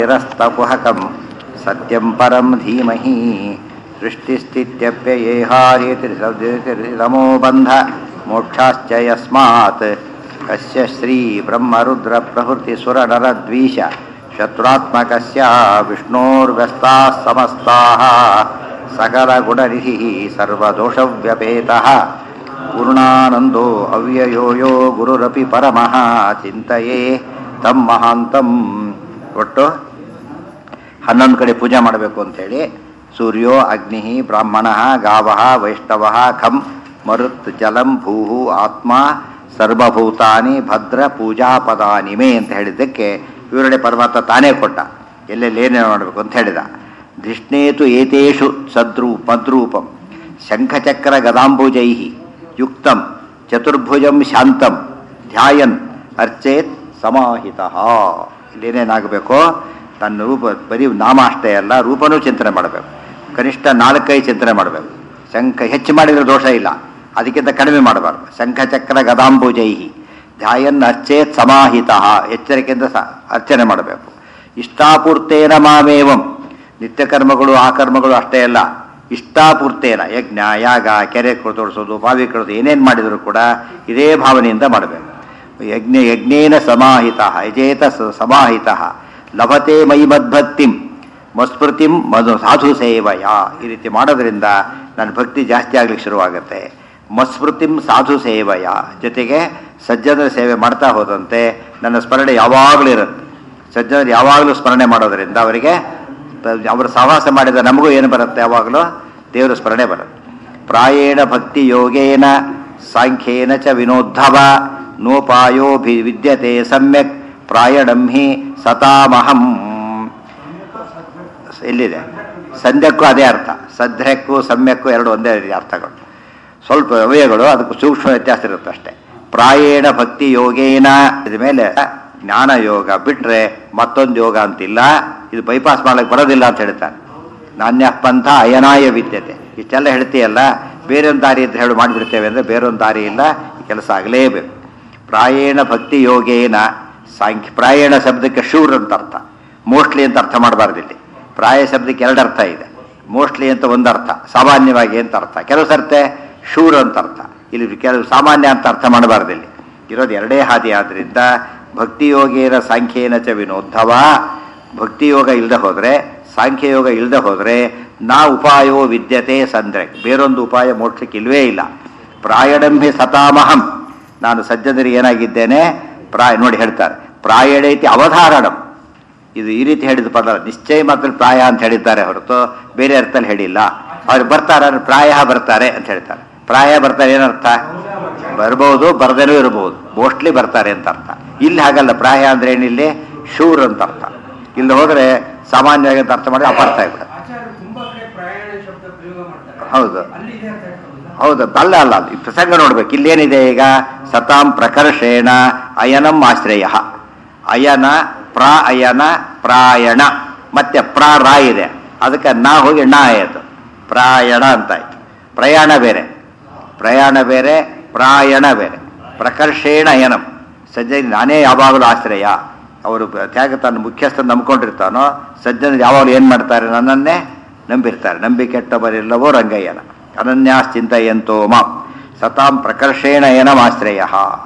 निरस्तकुहकं सत्यं परं धीमहि सृष्टिस्थित्यप्ययेहारेतिरमो बन्ध मोक्षाश्च यस्मात् कस्य श्रीब्रह्मरुद्रप्रभृतिसुरनरद्वीष शत्रुरात्मकस्य विष्णोर्व्यस्ताः समस्ताः सकलगुणनिधिः सर्वदोषव्यपेतः पूर्णानन्दो ಅವ್ಯಯೋ ಯೋ ಗುರುರಪಿ ಪರಮಃ ಚಿಂತೆಯೇ ತಮ್ಮ ಮಹಾಂತಂ ಒಟ್ಟು ಹನ್ನೊಂದು ಕಡೆ ಪೂಜೆ ಮಾಡಬೇಕು ಅಂಥೇಳಿ ಸೂರ್ಯೋ ಅಗ್ನಿ ಬ್ರಾಹ್ಮಣ ಗಾವ ವೈಷ್ಣವ ಖಂ ಮರುತ್ ಜಲಂ ಭೂ ಆತ್ಮ ಸರ್ವಭೂತಾನಿ ಭದ್ರ ಪೂಜಾಪದಾನಿ ಮೇ ಅಂತ ಹೇಳಿದ್ದಕ್ಕೆ ವಿವರಣೆ ಪರಮಾತ್ಮ ತಾನೇ ಕೊಟ್ಟ ಎಲ್ಲೆಲ್ಲಿ ಏನೇನು ಮಾಡಬೇಕು ಅಂತ ಹೇಳಿದ ಧಿಷ್ಣೇತು ಏತೇಷು ಸದ್ರೂ ಮದ್ರೂಪಂ ಶಂಖಚಕ್ರ ಗದಾಂಬುಜೈ ಯುಕ್ತಂ ಚತುರ್ಭುಜಂ ಶಾಂತಂ ಧ್ಯಾಯನ್ ಅರ್ಚೇತ್ ಸಮಾಹಿತ ಇಲ್ಲೇನೇನಾಗಬೇಕು ತನ್ನ ರೂಪ ಬರೀ ನಾಮ ಅಷ್ಟೇ ಅಲ್ಲ ರೂಪನೂ ಚಿಂತನೆ ಮಾಡಬೇಕು ಕನಿಷ್ಠ ನಾಲ್ಕೈದು ಚಿಂತನೆ ಮಾಡಬೇಕು ಶಂಖ ಹೆಚ್ಚು ಮಾಡಿದರೆ ದೋಷ ಇಲ್ಲ ಅದಕ್ಕಿಂತ ಕಡಿಮೆ ಮಾಡಬಾರ್ದು ಶಂಖಚಕ್ರ ಗದಾಂಬುಜೈ ಧ್ಯಾಯನ್ ಅರ್ಚೇತ್ ಸಮಾಹಿತ ಎಚ್ಚರಿಕೆಯಿಂದ ಸ ಅರ್ಚನೆ ಮಾಡಬೇಕು ಇಷ್ಟಾಪೂರ್ತೇನ ಮಾಮೇವಂ ನಿತ್ಯ ಕರ್ಮಗಳು ಆ ಕರ್ಮಗಳು ಅಷ್ಟೇ ಅಲ್ಲ ಇಷ್ಟಾಪೂರ್ತೇನ ಯಜ್ಞ ಯಾಗ ಕೆರೆ ತೋಡಿಸೋದು ಬಾವಿ ಕಳೋದು ಏನೇನು ಮಾಡಿದರೂ ಕೂಡ ಇದೇ ಭಾವನೆಯಿಂದ ಮಾಡಬೇಕು ಯಜ್ಞ ಯಜ್ಞೇನ ಸಮಾಹಿತ ಯಜೇತ ಸ- ಸಮಾಹಿತ ಲಭತೆ ಮೈ ಮದ್ಭಕ್ತಿಂ ಮಸ್ಮೃತಿಂ ಮಧು ಸಾಧು ಸೇವಯ ಈ ರೀತಿ ಮಾಡೋದ್ರಿಂದ ನನ್ನ ಭಕ್ತಿ ಜಾಸ್ತಿ ಆಗ್ಲಿಕ್ಕೆ ಶುರುವಾಗುತ್ತೆ ಮಸ್ಮೃತಿಂ ಸಾಧು ಸೇವಯ ಜೊತೆಗೆ ಸಜ್ಜನರ ಸೇವೆ ಮಾಡ್ತಾ ಹೋದಂತೆ ನನ್ನ ಸ್ಮರಣೆ ಯಾವಾಗಲೂ ಇರುತ್ತೆ ಸಜ್ಜನರು ಯಾವಾಗಲೂ ಸ್ಮರಣೆ ಮಾಡೋದರಿಂದ ಅವರಿಗೆ ತ- ಅವರು ಸಹವಾಸ ಮಾಡಿದ ನಮಗೂ ಏನು ಬರುತ್ತೆ ಯಾವಾಗಲೂ ದೇವರ ಸ್ಮರಣೆ ಬರುತ್ತೆ ಪ್ರಾಯೇಣ ಭಕ್ತಿ ಯೋಗೇನ ಸಾಂಖ್ಯೇನ ಚ ವಿನೋದ್ಧವ ನೋಪಾಯೋ ಭಿ ವಿದ್ಯತೆ ಸಮ್ಯಕ್ ಪ್ರಾಯಣಂ ಹಿ ಸತಾಮಹಂ ಎಲ್ಲಿದೆ ಸಂಧ್ಯಕ್ಕೂ ಅದೇ ಅರ್ಥ ಸದ್ಯಕ್ಕೂ ಸಮ್ಯಕ್ಕೂ ಎರಡು ಒಂದೇ ರೀತಿಯ ಅರ್ಥಗಳು ಸ್ವಲ್ಪ ಅವಯಗಳು ಅದಕ್ಕೂ ಸೂಕ್ಷ್ಮ ವ್ಯತ್ಯಾಸ ಇರುತ್ತೆ ಅಷ್ಟೇ ಪ್ರಾಯೇಣ ಭಕ್ತಿ ಯೋಗೇನ ಇದ ಮೇಲೆ ಜ್ಞಾನ ಯೋಗ ಬಿಟ್ರೆ ಮತ್ತೊಂದು ಯೋಗ ಅಂತಿಲ್ಲ ಇದು ಬೈಪಾಸ್ ಮಾಡ್ಲಿಕ್ಕೆ ಬರೋದಿಲ್ಲ ಅಂತ ಹೇಳ್ತಾನೆ ನಾಣ್ಯ ಪಂಥ ಅಯನಾಯ ವಿದ್ಯತೆ ಇಷ್ಟೆಲ್ಲ ಹೇಳ್ತೀಯಲ್ಲ ಬೇರೊಂದು ದಾರಿ ಇದ್ರೆ ಹೇಳು ಮಾಡಿಬಿಡ್ತೇವೆ ಅಂದರೆ ಬೇರೊಂದು ದಾರಿ ಇಲ್ಲ ಈ ಕೆಲಸ ಆಗಲೇಬೇಕು ಪ್ರಾಯೇಣ ಭಕ್ತಿ ಯೋಗೇನ ಸಾಂಖ್ಯ ಪ್ರಾಯಣ ಶಬ್ದಕ್ಕೆ ಶೂರ್ ಅಂತ ಅರ್ಥ ಮೋಸ್ಟ್ಲಿ ಅಂತ ಅರ್ಥ ಮಾಡಬಾರ್ದು ಇಲ್ಲಿ ಪ್ರಾಯ ಶಬ್ದಕ್ಕೆ ಎರಡು ಅರ್ಥ ಇದೆ ಮೋಸ್ಟ್ಲಿ ಅಂತ ಒಂದು ಅರ್ಥ ಸಾಮಾನ್ಯವಾಗಿ ಅಂತ ಅರ್ಥ ಕೆಲವು ಸರ್ತೆ ಶೂರ್ ಅಂತ ಅರ್ಥ ಇಲ್ಲಿ ಕೆಲವು ಸಾಮಾನ್ಯ ಅಂತ ಅರ್ಥ ಮಾಡಬಾರ್ದು ಇಲ್ಲಿ ಇರೋದು ಎರಡೇ ಹಾದಿ ಆದ್ರಿಂದ ಭಕ್ತಿಯೋಗೇನ ಸಾಂಖ್ಯೇನ ಚ ವಿನೋದ್ಧವ ಭಕ್ತಿಯೋಗ ಇಲ್ಲದೆ ಹೋದರೆ ಸಾಂಖ್ಯಯೋಗ ಇಲ್ಲದೆ ಹೋದರೆ ನಾ ಉಪಾಯೋ ವಿದ್ಯತೆ ಸಂದ್ರೆ ಬೇರೊಂದು ಉಪಾಯ ಮೋಕ್ಷಕ್ಕೆ ಇಲ್ವೇ ಇಲ್ಲ ಪ್ರಾಯಣಂಭಿ ಸತಾಮಹಂ ನಾನು ಸಜ್ಜನರಿಗೆ ಏನಾಗಿದ್ದೇನೆ ಪ್ರಾಯ ನೋಡಿ ಹೇಳ್ತಾರೆ ಪ್ರಾಯಣೈತಿ ಅವಧಾರಣಂ ಇದು ಈ ರೀತಿ ಹೇಳಿದ ಪದ ನಿಶ್ಚಯ ಮಾತ್ರ ಪ್ರಾಯ ಅಂತ ಹೇಳಿದ್ದಾರೆ ಹೊರತು ಬೇರೆ ಅರ್ಥದಲ್ಲಿ ಹೇಳಿಲ್ಲ ಅವ್ರು ಬರ್ತಾರೆ ಅಂದ್ರೆ ಪ್ರಾಯ ಬರ್ತಾರೆ ಅಂತ ಹೇಳ್ತಾರೆ ಪ್ರಾಯ ಬರ್ತಾರೆ ಏನರ್ಥ ಬರ್ಬೋದು ಬರ್ದೇನೂ ಇರಬಹುದು ಮೋಸ್ಟ್ಲಿ ಬರ್ತಾರೆ ಅಂತ ಅರ್ಥ ಇಲ್ಲಿ ಹಾಗಲ್ಲ ಪ್ರಾಯ ಅಂದ್ರೆ ಏನಿಲ್ಲಿ ಶೂರ್ ಅಂತ ಅರ್ಥ ಇಲ್ಲಿ ಹೋದ್ರೆ ಸಾಮಾನ್ಯವಾಗಿ ಅಂತ ಅರ್ಥ ಮಾಡಿ ಅಪಾರ್ಥ ಆಗ್ಬಿಡುತ್ತೆ ಆಚಾರ್ಯರು ತುಂಬಾ ಕಡೆ ಪ್ರಯಾಣ ಶಬ್ದ ಪ್ರಯೋಗ ಮಾಡ್ತಾರೆ ಹೌದು ಅಲ್ಲಿ ಇದೆ ಅಂತ ಹೇಳ್ತಾರಲ್ಲ ಹೌದು ಅಲ್ಲ ಅಲ್ಲ ಈ ಪ್ರಸಂಗ ನೋಡ್ಬೇಕು ಇಲ್ಲೇನಿದೆ ಈಗ ಸತಾಂ ಪ್ರಕರ್ಷೇಣ ಅಯನಂ ಆಶ್ರಯ ಅಯನ ಪ್ರ ಅಯನ ಪ್ರಾಯಣ ಮತ್ತೆ ಪ್ರ ರಾ ಇದೆ ಅದಕ್ಕೆ ನಾ ಹೋಗಿ ಣ ಆಯಿತು ಪ್ರಾಯಣ ಅಂತಾಯ್ತು ಪ್ರಯಾಣ ಬೇರೆ ಪ್ರಯಾಣ ಬೇರೆ ಪ್ರಾಯಣ ಬೇರೆ ಪ್ರಕರ್ಷೇಣ ಅಯನಂ ಸಜ್ಜನ ನಾನೇ ಯಾವಾಗಲೂ ಆಶ್ರಯ ಅವರು ತ್ಯಾಗ ತನ್ನ ಮುಖ್ಯಸ್ಥನ ನಂಬ್ಕೊಂಡಿರ್ತಾನೋ ಸಜ್ಜನರು ಯಾವಾಗಲೂ ಏನು ಮಾಡ್ತಾರೆ ನನ್ನನ್ನೇ ನಂಬಿರ್ತಾರೆ ನಂಬಿ ಕೆಟ್ಟವರೆಲ್ಲವೋ ರಂಗಯ್ಯನ ಅನನ್ಯಾಶ್ಚಿಂತೆಯಂತೋ ಮಾಂ ಸತಾಂ ಪ್ರಕರ್ಷೇಣ ಏನಮಾಶ್ರಯ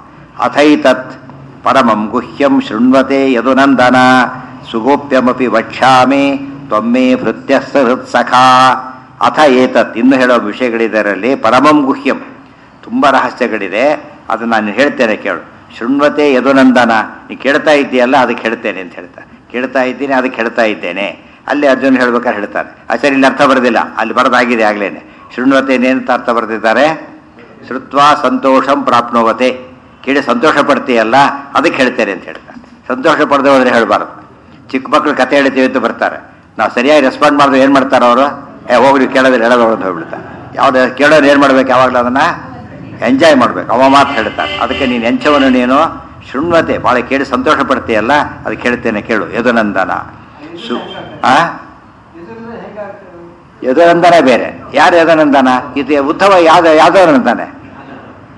ಅಥೈತತ್ ಪರಮಂ ಗುಹ್ಯಂ ಶೃಣ್ವತೆ ಯದುನಂದನ ಸುಗೋಪ್ಯಮಪಿ ವಕ್ಷ್ಯಾಮಿ ತ್ವಮ್ಮೇ ಭೃತ್ಯ ಸಖಾ ಅಥ ಏತತ್ ಇನ್ನು ಹೇಳೋ ವಿಷಯಗಳಿದರಲ್ಲಿ ಪರಮಂ ಗುಹ್ಯಂ ತುಂಬ ರಹಸ್ಯಗಳಿದೆ ಅದನ್ನು ನಾನು ಹೇಳ್ತೇನೆ ಕೇಳು ಶೃಣ್ವತೆ ಯದುನಂದನ ನೀ ಕೇಳ್ತಾ ಇದ್ದೀಯಲ್ಲ ಅದಕ್ಕೆ ಹೇಳ್ತೇನೆ ಅಂತ ಹೇಳ್ತಾರೆ ಕೇಳ್ತಾ ಇದ್ದೀನಿ ಅದಕ್ಕೆ ಹೇಳ್ತಾ ಇದ್ದೇನೆ ಅಲ್ಲಿ ಅರ್ಜುನ್ ಹೇಳ್ಬೇಕಾದ್ರೆ ಹೇಳ್ತಾರೆ ಆಚಾರ್ಯ ಇಲ್ಲಿ ಅರ್ಥ ಬರೆದಿಲ್ಲ ಅಲ್ಲಿ ಬರೆದಾಗಿದೆ ಆಗ್ಲೇನೆ ಶೃಣ್ವತೆ ಏನಂತ ಅರ್ಥ ಬರೆದಿದ್ದಾರೆ ಶ್ರುತ್ವಾ ಸಂತೋಷಂ ಪ್ರಾಪ್ನೋವತೆ ಕೇಳಿ ಸಂತೋಷ ಪಡ್ತೀಯಲ್ಲ ಅದಕ್ಕೆ ಹೇಳ್ತೇನೆ ಅಂತ ಹೇಳ್ತಾರೆ ಸಂತೋಷ ಪಡೆದೇ ಹೋದ್ರೆ ಹೇಳಬಾರ್ದು ಚಿಕ್ಕ ಮಕ್ಕಳು ಕತೆ ಹೇಳ್ತೀವಿ ಅಂತ ಬರ್ತಾರೆ ನಾವು ಸರಿಯಾಗಿ ರೆಸ್ಪಾಂಡ್ ಮಾಡಿದ್ರೆ ಏನು ಮಾಡ್ತಾರೆ ಅವರು ಏ ಹೋಗ್ರಿ ಕೇಳೋದ್ರೆ ಹೇಳೋದು ಅಂತ ಹೋಗ್ಬಿಡ್ತಾರೆ ಯಾವ್ದು ಕೇಳೋರು ಏನು ಮಾಡ್ಬೇಕು ಯಾವಾಗಲೂ ಅದನ್ನು ಎಂಜಾಯ್ ಮಾಡ್ಬೇಕು ಅವ ಮಾತು ಹೇಳ್ತಾರೆ ಅದಕ್ಕೆ ನೀನು ಎಂಚವನ್ನು ನೀನು ಶೃಣ್ವತೆ ಭಾಳ ಕೇಳಿ ಸಂತೋಷ ಪಡ್ತೀಯಲ್ಲ ಅದಕ್ಕೆ ಹೇಳ್ತೇನೆ ಕೇಳು ಯದುನಂದನ ಸು ಆ ಇದರಿಂದ ಹೇಗಾಗ್ತದೆ ಯದುನಂದನ ಬೇರೆ ಯಾರು ಯದುನಂದನ ಇದು ಉದ್ಧವ ಯಾವ್ದು ಯಾವ್ದವನಂತಾನೆ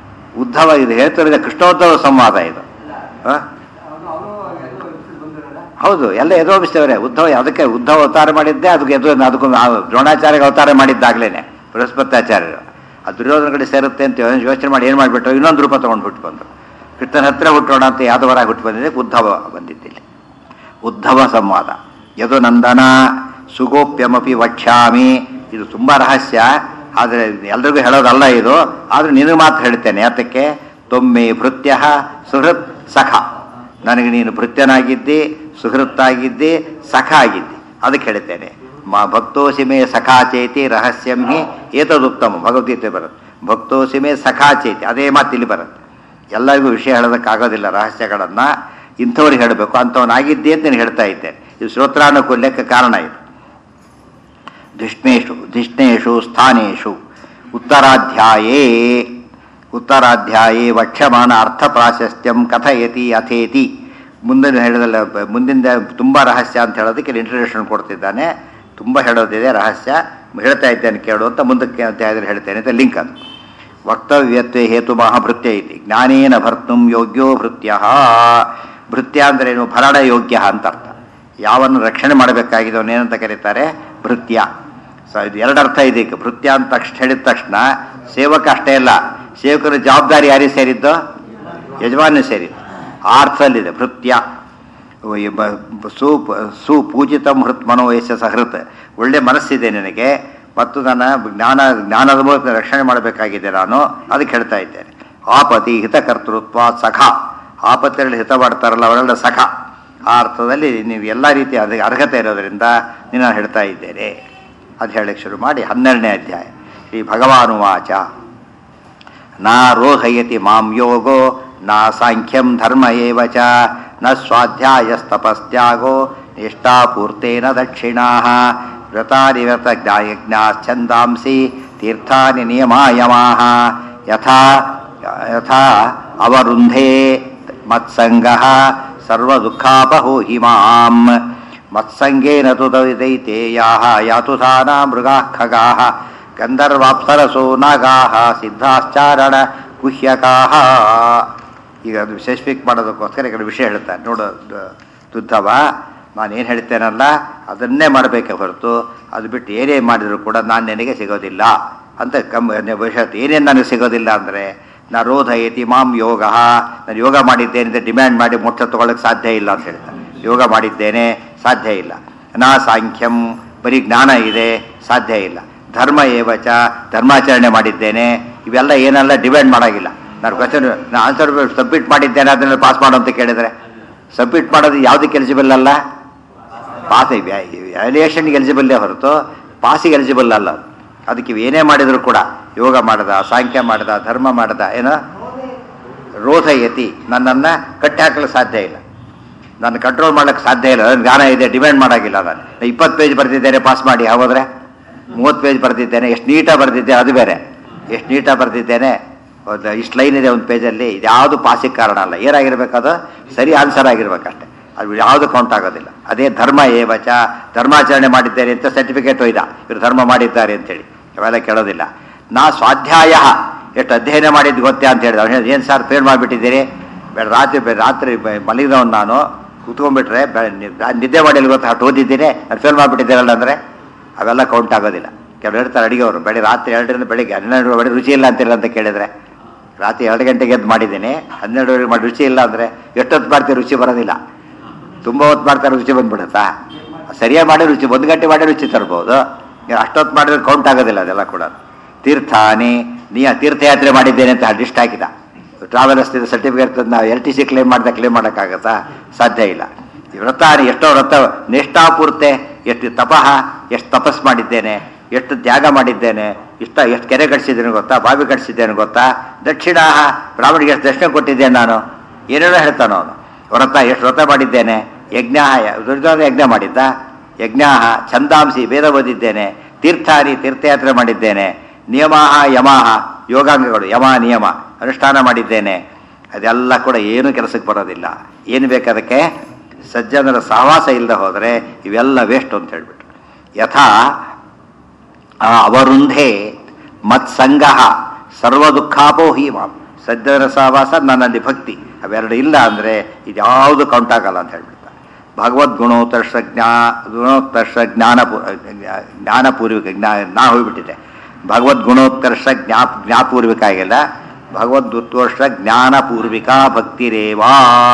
ಉದ್ಧವ ಇದು ಹೇಳ್ತಿರೋದು ಕೃಷ್ಣೋದ್ಧವ ಸಂವಾದ ಇದು ಆ? ಅವನು ಅವನು ಎಲ್ಲೋ ಬಂದಿರಲ್ಲ ಹೌದು ಎಲ್ಲ ಎದುರೋಪಿಸ್ತೇವ್ರೆ ಉದ್ಧವ ಅದಕ್ಕೆ ಉದ್ಧವ ಅವತಾರ ಮಾಡಿದ್ದೆ ಅದಕ್ಕೆ ಎದುರು ಅದಕ್ಕೂ ಆ ದ್ರೋಣಾಚಾರ್ಯ ಅವತಾರ ಮಾಡಿದ್ದಾಗ್ಲೇನೆ ಬೃಹಸ್ಪತ್ಯಾಚಾರ್ಯರು ಆ ದುರ್ಯೋಧನ ಕಡೆ ಸೇರುತ್ತೆ ಅಂತ ಯೋಚನೆ ಮಾಡಿ ಏನು ಮಾಡಿಬಿಟ್ಟು ಇನ್ನೊಂದು ರೂಪ ತೊಗೊಂಡು ಬಿಟ್ಟು ಬಂದರು ಕೃಷ್ಣನ ಹತ್ರ ಹುಟ್ಟೋಣ ಅಂತ ಯಾದವರಾಗಿ ಹುಟ್ಟು ಬಂದಿದೆ ಉದ್ಧವ ಬಂದಿದ್ದಿಲ್ಲಿ ಉದ್ಧವ ಸಂವಾದ ಯದು ನಂದನ ಸುಗೋಪ್ಯಮಪಿ ವಕ್ಷ್ಯಾಮಿ ಇದು ತುಂಬ ರಹಸ್ಯ ಆದರೆ ಎಲ್ರಿಗೂ ಹೇಳೋದಲ್ಲ ಇದು ಆದರೂ ನಿನಗೆ ಮಾತ್ರ ಹೇಳ್ತೇನೆ ಯಾತಕ್ಕೆ ತೊಮ್ಮೆ ಭೃತ್ಯ ಸುಹೃತ್ ಸಖ ನನಗೆ ನೀನು ಭೃತ್ಯನಾಗಿದ್ದಿ ಸುಹೃತ್ತಾಗಿದ್ದಿ ಸಖ ಆಗಿದ್ದಿ ಅದಕ್ಕೆ ಹೇಳ್ತೇನೆ ಮಾ ಭಕ್ತೋಸಿ ಮೇ ಸಖಾಚೇತಿ ರಹಸ್ಯಂ ಹಿ ಏತದುತ್ತಮ ಭಗವದ್ಗೀತೆ ಬರುತ್ತೆ ಭಕ್ತೋಸಿ ಮೇ ಸಖಾಚೇತಿ ಅದೇ ಮಾತು ಇಲ್ಲಿ ಬರುತ್ತೆ ಎಲ್ಲರಿಗೂ ವಿಷಯ ಹೇಳೋದಕ್ಕಾಗೋದಿಲ್ಲ ರಹಸ್ಯಗಳನ್ನು ಇಂಥವ್ರಿಗೆ ಹೇಳಬೇಕು ಅಂಥವನಾಗಿದ್ದೆ ಅಂತ ನಾನು ಹೇಳ್ತಾ ಇದ್ದೇನೆ ಇದು ಶ್ರೋತ್ರಾನುಕೂಲ್ಯಕ್ಕೆ ಕಾರಣ ಇದು ಧಿಷ್ಣೇಶು ಧಿಷ್ಣೇಶು ಸ್ಥಾನೇಶು ಉತ್ತರಾಧ್ಯಾಯೇ ಉತ್ತರಾಧ್ಯಾಯೇ ವಕ್ಷ್ಯಮಾನ ಅರ್ಥ ಪ್ರಾಶಸ್ತ್ಯಂ ಕಥಯತಿ ಅಥೇತಿ ಮುಂದಿನ ಹೇಳಿದಲ್ಲ ಮುಂದಿನ ತುಂಬ ರಹಸ್ಯ ಅಂತ ಹೇಳೋದಕ್ಕೆ ಇಂಟ್ರಡಕ್ಷನ್ ಕೊಡ್ತಿದ್ದಾನೆ ತುಂಬ ಹೇಳೋದಿದೆ ರಹಸ್ಯ ಹೇಳ್ತಾ ಇದ್ದೇನೆ ಕೇಳು ಅಂತ ಮುಂದಕ್ಕೆ ಅಂತ ಹೇಳಿದ್ರೆ ಹೇಳ್ತೇನೆ ಅಂತ ಲಿಂಕ್ ಅದು ವಕ್ತವ್ಯತ್ವೇ ಹೇತು ಮಹಾಭೃತ್ಯ ಇತಿ ಜ್ಞಾನೇನ ಭರ್ತುಂ ಯೋಗ್ಯೋ ಭೃತ್ಯ ಭೃತ್ಯ ಅಂದ್ರೆ ಏನು ಭರಣ ಯೋಗ್ಯ ಅಂತ ಅರ್ಥ ಯಾವನ್ನು ರಕ್ಷಣೆ ಮಾಡಬೇಕಾಗಿದ್ದವನು ಏನಂತ ಕರೀತಾರೆ ಭೃತ್ಯ ಸೊ ಇದು ಎರಡು ಅರ್ಥ ಇದೆ ಈಗ ಭೃತ್ಯ ಅಂತ ತಕ್ಷಣ ಹೇಳಿದ ತಕ್ಷಣ ಸೇವಕ ಅಷ್ಟೇ ಅಲ್ಲ ಸೇವಕರ ಜವಾಬ್ದಾರಿ ಯಾರಿಗೆ ಸೇರಿದ್ದು ಯಜಮಾನ ಸೇರಿದ್ದು ಆ ಅರ್ಥದಲ್ಲಿದೆ ಭೃತ್ಯ ಸು ಸುಪೂಜಿತಂ ಹೃತ್ ಮನೋಯಶ ಸಹೃತ್ ಒಳ್ಳೆ ಮನಸ್ಸಿದೆ ನಿನಗೆ ಮತ್ತು ನನ್ನ ಜ್ಞಾನ ಜ್ಞಾನದ ಮೂಲಕ ರಕ್ಷಣೆ ಮಾಡಬೇಕಾಗಿದೆ ನಾನು ಅದಕ್ಕೆ ಹೇಳ್ತಾ ಇದ್ದೇನೆ ಆಪತಿ ಹಿತಕರ್ತೃತ್ವ ಸಖ ಆಪತ್ತಿನಲ್ಲಿ ಹಿತ ಮಾಡ್ತಾರಲ್ಲ ಅವರೆಲ್ಲ ಸಖ ಆ ಅರ್ಥದಲ್ಲಿ ನೀವು ಎಲ್ಲ ರೀತಿಯ ಅದಕ್ಕೆ ಅರ್ಹತೆ ಇರೋದರಿಂದ ನಾನು ಹೇಳ್ತಾ ಇದ್ದೇನೆ ಅದು ಹೇಳಕ್ಕೆ ಶುರು ಮಾಡಿ ಹನ್ನೆರಡನೇ ಅಧ್ಯಾಯ ಶ್ರೀ ಭಗವಾನುವಾಚ ನಾ ರೋಹಯತಿ ಮಾಂ ಯೋಗೋ ನಾ ಸಾಂಖ್ಯಂ ಧರ್ಮ ಏವ ಚ ನ ಸ್ವಾಧ್ಯಾಯಸ್ತಪಸ್ತ್ಯಾಗೋ ನಿಷ್ಠಾಪೂರ್ತೇನ ದಕ್ಷಿಣಾ ವ್ರತಾನಿ ವ್ರತ ಜ್ಞಾಯಜ್ಞಾಶ್ಚಂದಾಂಸಿ ತೀರ್ಥಾನಿ ನಿಯಮಾಯಮಾಹ ಯಥಾ ಯಥಾ ಅವರುಂಧೇ ಮತ್ಸಂಗಃ ಸರ್ವದುಃಖಾಪಹೋ ಹಿ ಮಾಂ ಮತ್ಸಂಗೇನ ತು ದೈತೇಯಾಹ ಯಾತುಧಾನ ಮೃಗಾಃ ಖಗಾಃ ಗಂಧರ್ವಾಪ್ಸರಸೋ ನಾಗಾಃ ಸಿದ್ಧಾಶ್ಚಾರಣ ಗುಹ್ಯಕಾಃ ಈಗ ಅದು ಸ್ಪೆಸಿಫಿಕ್ ಮಾಡೋದಕ್ಕೋಸ್ಕರ ಈ ಕಡೆ ವಿಷಯ ಹೇಳ್ತಾರೆ ನೋಡು ದುದ್ದವ ನಾನೇನು ಹೇಳ್ತೇನಲ್ಲ ಅದನ್ನೇ ಮಾಡಬೇಕೆ ಹೊರತು ಅದು ಬಿಟ್ಟು ಏನೇ ಮಾಡಿದರೂ ಕೂಡ ನಾನು ನಿನಗೆ ಸಿಗೋದಿಲ್ಲ ಅಂತ ಕಮ್ ವಿಷಯ ಏನೇನು ನನಗೆ ಸಿಗೋದಿಲ್ಲ ಅಂದರೆ ನಾ ರೋಧಯತಿ ಮಾಂ ಯೋಗ ನಾನು ಯೋಗ ಮಾಡಿದ್ದೇನೆ ಅಂತ ಡಿಮ್ಯಾಂಡ್ ಮಾಡಿ ಮೋಕ್ಷ ತಗೊಳ್ಳೋಕ್ಕೆ ಸಾಧ್ಯ ಇಲ್ಲ ಅಂತ ಹೇಳ್ತಾರೆ ಯೋಗ ಮಾಡಿದ್ದೇನೆ ಸಾಧ್ಯ ಇಲ್ಲ ನಾ ಸಾಂಖ್ಯಂ ಬರೀ ಜ್ಞಾನ ಇದೆ ಸಾಧ್ಯ ಇಲ್ಲ ಧರ್ಮ ಏವಚ ಧರ್ಮಾಚರಣೆ ಮಾಡಿದ್ದೇನೆ ಇವೆಲ್ಲ ಏನೆಲ್ಲ ಡಿಮ್ಯಾಂಡ್ ಮಾಡೋಂಗಿಲ್ಲ ನಾನು ಕ್ವಶನ್ ನಾನು ಆನ್ಸರ್ ಸಬ್ಮಿಟ್ ಮಾಡಿದ್ದೇನೆ ಅದನ್ನೆಲ್ಲ ಪಾಸ್ ಮಾಡು ಅಂತ ಕೇಳಿದರೆ ಸಬ್ಮಿಟ್ ಮಾಡೋದು ಯಾವುದಕ್ಕೆ ಎಲಿಜಿಬಲ್ ಅಲ್ಲ ಪಾಸ್ ವ್ಯಾಲ್ಯೂಯೇಷನ್ಗೆ ಎಲಿಜಿಬಲ್ಲೇ ಹೊರತು ಪಾಸಿಗೆ ಎಲಿಜಿಬಲ್ ಅಲ್ಲ ಅದು. ಅದಕ್ಕೆ ಇವು ಏನೇ ಮಾಡಿದರೂ ಕೂಡ ಯೋಗ ಮಾಡದ ಸಾಂಖ್ಯ ಮಾಡದ ಧರ್ಮ ಮಾಡದ ಏನೋ ರೋಧಯತಿ ನನ್ನನ್ನು ಕಟ್ಟಿ ಹಾಕಲು ಸಾಧ್ಯ ಇಲ್ಲ ನಾನು ಕಂಟ್ರೋಲ್ ಮಾಡೋಕ್ಕೆ ಸಾಧ್ಯ ಇಲ್ಲ ನನ್ನ ಜ್ಞಾನ ಇದೆ ಡಿಮ್ಯಾಂಡ್ ಮಾಡೋಂಗಿಲ್ಲ ನಾನು ಇಪ್ಪತ್ತು ಪೇಜ್ ಬರೆದಿದ್ದೇನೆ ಪಾಸ್ ಮಾಡಿ ಹೋದ್ರೆ ಮೂವತ್ತು ಪೇಜ್ ಬರೆದಿದ್ದೇನೆ ಎಷ್ಟು ನೀಟಾಗಿ ಬರೆದಿದ್ದೆ ಅದು ಬೇರೆ ಎಷ್ಟು ನೀಟಾಗಿ ಬರೆದಿದ್ದೇನೆ ಒಂದು ಇಷ್ಟು ಲೈನ್ ಇದೆ ಒಂದು ಪೇಜಲ್ಲಿ ಇದ್ಯಾವುದು ಪಾಸಿಗೆ ಕಾರಣ ಅಲ್ಲ ಏನಾಗಿರ್ಬೇಕದು ಸರಿ ಆನ್ಸರ್ ಆಗಿರ್ಬೇಕಷ್ಟೆ ಅದು ಯಾವುದು ಕೌಂಟ್ ಆಗೋದಿಲ್ಲ ಅದೇ ಧರ್ಮ ಏವಚ ಧರ್ಮಾಚರಣೆ ಮಾಡಿದ್ದೇನೆ ಅಂತ ಸರ್ಟಿಫಿಕೇಟ್ ಒಯ್ದ ಇವರು ಧರ್ಮ ಮಾಡಿದ್ದಾರೆ ಅಂತೇಳಿ ಅವೆಲ್ಲ ಕೇಳೋದಿಲ್ಲ ನಾ ಸ್ವಾಧ್ಯಾಯ ಎಷ್ಟು ಅಧ್ಯಯನ ಮಾಡಿದ್ದು ಗೊತ್ತೇ ಅಂತ ಹೇಳಿದ ಅವ್ನು ಏನು ಸರ್ ಫೇಲ್ ಮಾಡಿಬಿಟ್ಟಿದ್ದೀರಿ ಬೇಡ ರಾತ್ರಿ ಬೆ- ರಾತ್ರಿ ಬೆ- ಮಲಗಿದವನು ನಾನು ಕೂತ್ಕೊಂಡ್ಬಿಟ್ರೆ ಬೆ- ನಿ- ನಿದ್ದೆ ಮಾಡಿಲ್ಲ ಗೊತ್ತಾ ಅಷ್ಟು ಓದಿದ್ದೀನಿ ನಾನು ಫೇಲ್ ಮಾಡಿಬಿಟ್ಟಿದ್ದೀರಲ್ಲ ಅಂದರೆ ಅವೆಲ್ಲ ಕೌಂಟ್ ಆಗೋದಿಲ್ಲ ಕೆಲವರು ಹೇಳ್ತಾರೆ ಅಡಿಗೆವರು ಬೆಳಿ ರಾತ್ರಿ ಎರಡರಿಂದ ಬೆಳಿಗ್ಗೆ ಹನ್ನೆರಡು ಬಳಿ ರುಚಿ ಇಲ್ಲ ಅಂತಿಲ್ಲ ಅಂತ ಕೇಳಿದರೆ ರಾತ್ರಿ ಎರಡು ಗಂಟೆಗೆ ಎದ್ದು ಮಾಡಿದ್ದೀನಿ ಹನ್ನೆರಡುವರೆಗೆ ಮಾಡಿ ರುಚಿ ಇಲ್ಲ ಅಂದರೆ ಎಷ್ಟೊತ್ತು ಮಾಡ್ತೀವಿ ರುಚಿ ಬರೋದಿಲ್ಲ ತುಂಬ ಹೊತ್ತು ಮಾಡ್ತಾರೆ ರುಚಿ ಬಂದ್ಬಿಡುತ್ತಾ ಸರಿಯಾಗಿ ಮಾಡಿ ರುಚಿ ಒಂದು ಗಂಟೆ ಮಾಡಿ ರುಚಿ ತರ್ಬೋದು ನೀವು ಅಷ್ಟೊತ್ತು ಮಾಡಿದ್ರೆ ಕೌಂಟ್ ಆಗೋದಿಲ್ಲ ಅದೆಲ್ಲ ಕೂಡ ತೀರ್ಥಾನಿ ನೀ ತೀರ್ಥಯಾತ್ರೆ ಮಾಡಿದ್ದೇನೆ ಅಂತ ಲಿಸ್ಟ್ ಹಾಕಿದ ಟ್ರಾವೆಲರ್ಸ್ ಸರ್ಟಿಫಿಕೇಟ್ ನಾವು ಎಲ್ ಟಿ ಸಿ ಕ್ಲೇಮ್ ಮಾಡ್ದೆ ಕ್ಲೇಮ್ ಮಾಡೋಕ್ಕಾಗತ್ತಾ ಸಾಧ್ಯ ಇಲ್ಲ ಈ ವ್ರತ ಎಷ್ಟೋ ವ್ರತ ನಿಷ್ಠಾಪೂರ್ತೆ ಎಷ್ಟು ತಪಃ ಎಷ್ಟು ತಪಸ್ ಮಾಡಿದ್ದೇನೆ ಎಷ್ಟು ತ್ಯಾಗ ಮಾಡಿದ್ದೇನೆ ಇಷ್ಟ ಎಷ್ಟು ಕೆರೆ ಕಟ್ಸಿದ್ದೇನೆ ಗೊತ್ತಾ ಬಾವಿ ಕಟ್ಸಿದ್ದೇನೆ ಗೊತ್ತಾ ದಕ್ಷಿಣ ಬ್ರಾಹ್ಮಣಿಗೆ ಎಷ್ಟು ದಕ್ಷಿಣ ಕೊಟ್ಟಿದ್ದೇನೆ ನಾನು ಏನೇನೋ ಹೇಳ್ತಾನೋ ಅವನು ವ್ರತ ಎಷ್ಟು ವ್ರತ ಮಾಡಿದ್ದೇನೆ ಯಜ್ಞ ದುರ್ಯೋಧನ ಯಜ್ಞ ಮಾಡಿದ್ದ ಯಜ್ಞ ಛಂದಾಂಸಿ ವೇದ ಓದಿದ್ದೇನೆ ತೀರ್ಥಾನಿ ತೀರ್ಥಯಾತ್ರೆ ಮಾಡಿದ್ದೇನೆ ನಿಯಮಾಹ ಯಮಾಹ ಯೋಗಾಂಗಗಳು ಯಮ ನಿಯಮ ಅನುಷ್ಠಾನ ಮಾಡಿದ್ದೇನೆ ಅದೆಲ್ಲ ಕೂಡ ಏನು ಕೆಲಸಕ್ಕೆ ಬರೋದಿಲ್ಲ ಏನು ಬೇಕದಕ್ಕೆ ಸಜ್ಜನರ ಸಹವಾಸ ಇಲ್ಲದೆ ಹೋದರೆ ಇವೆಲ್ಲ ವೇಸ್ಟ್ ಅಂತ ಹೇಳ್ಬಿಟ್ಟು ಯಥಾ ಆ ಅವರುಂಧೆ ಮತ್ಸಂಗ ಸರ್ವ ದುಃಖಾಪೋ ಹೀಮಾಂ ಸಜ್ಜನರ ಸಹವಾಸ ನನ್ನಲ್ಲಿ ಭಕ್ತಿ ಅವೆರಡು ಇಲ್ಲ ಅಂದರೆ ಇದ್ಯಾವುದು ಕೌಂಟ್ ಆಗಲ್ಲ ಅಂತ ಹೇಳ್ಬಿಡ್ತಾರೆ ಭಗವದ್ಗುಣೋತ್ತರ್ಷ ಜ್ಞಾ ಗುಣೋತ್ಕರ್ಷ ಜ್ಞಾನ ಜ್ಞಾನಪೂರ್ವಿಕ ಜ್ಞಾ ನಾ ಹೋಗ್ಬಿಟ್ಟಿದೆ ಭಗವದ್ಗುಣೋತ್ಕರ್ಷ ಜ್ಞಾ ಜ್ಞಾಪೂರ್ವಿಕ ಆಗಿಲ್ಲ ಭಗವದ್ಗುತ್ಕರ್ಷ ಜ್ಞಾನಪೂರ್ವಿಕ ಭಕ್ತಿರೇವಾ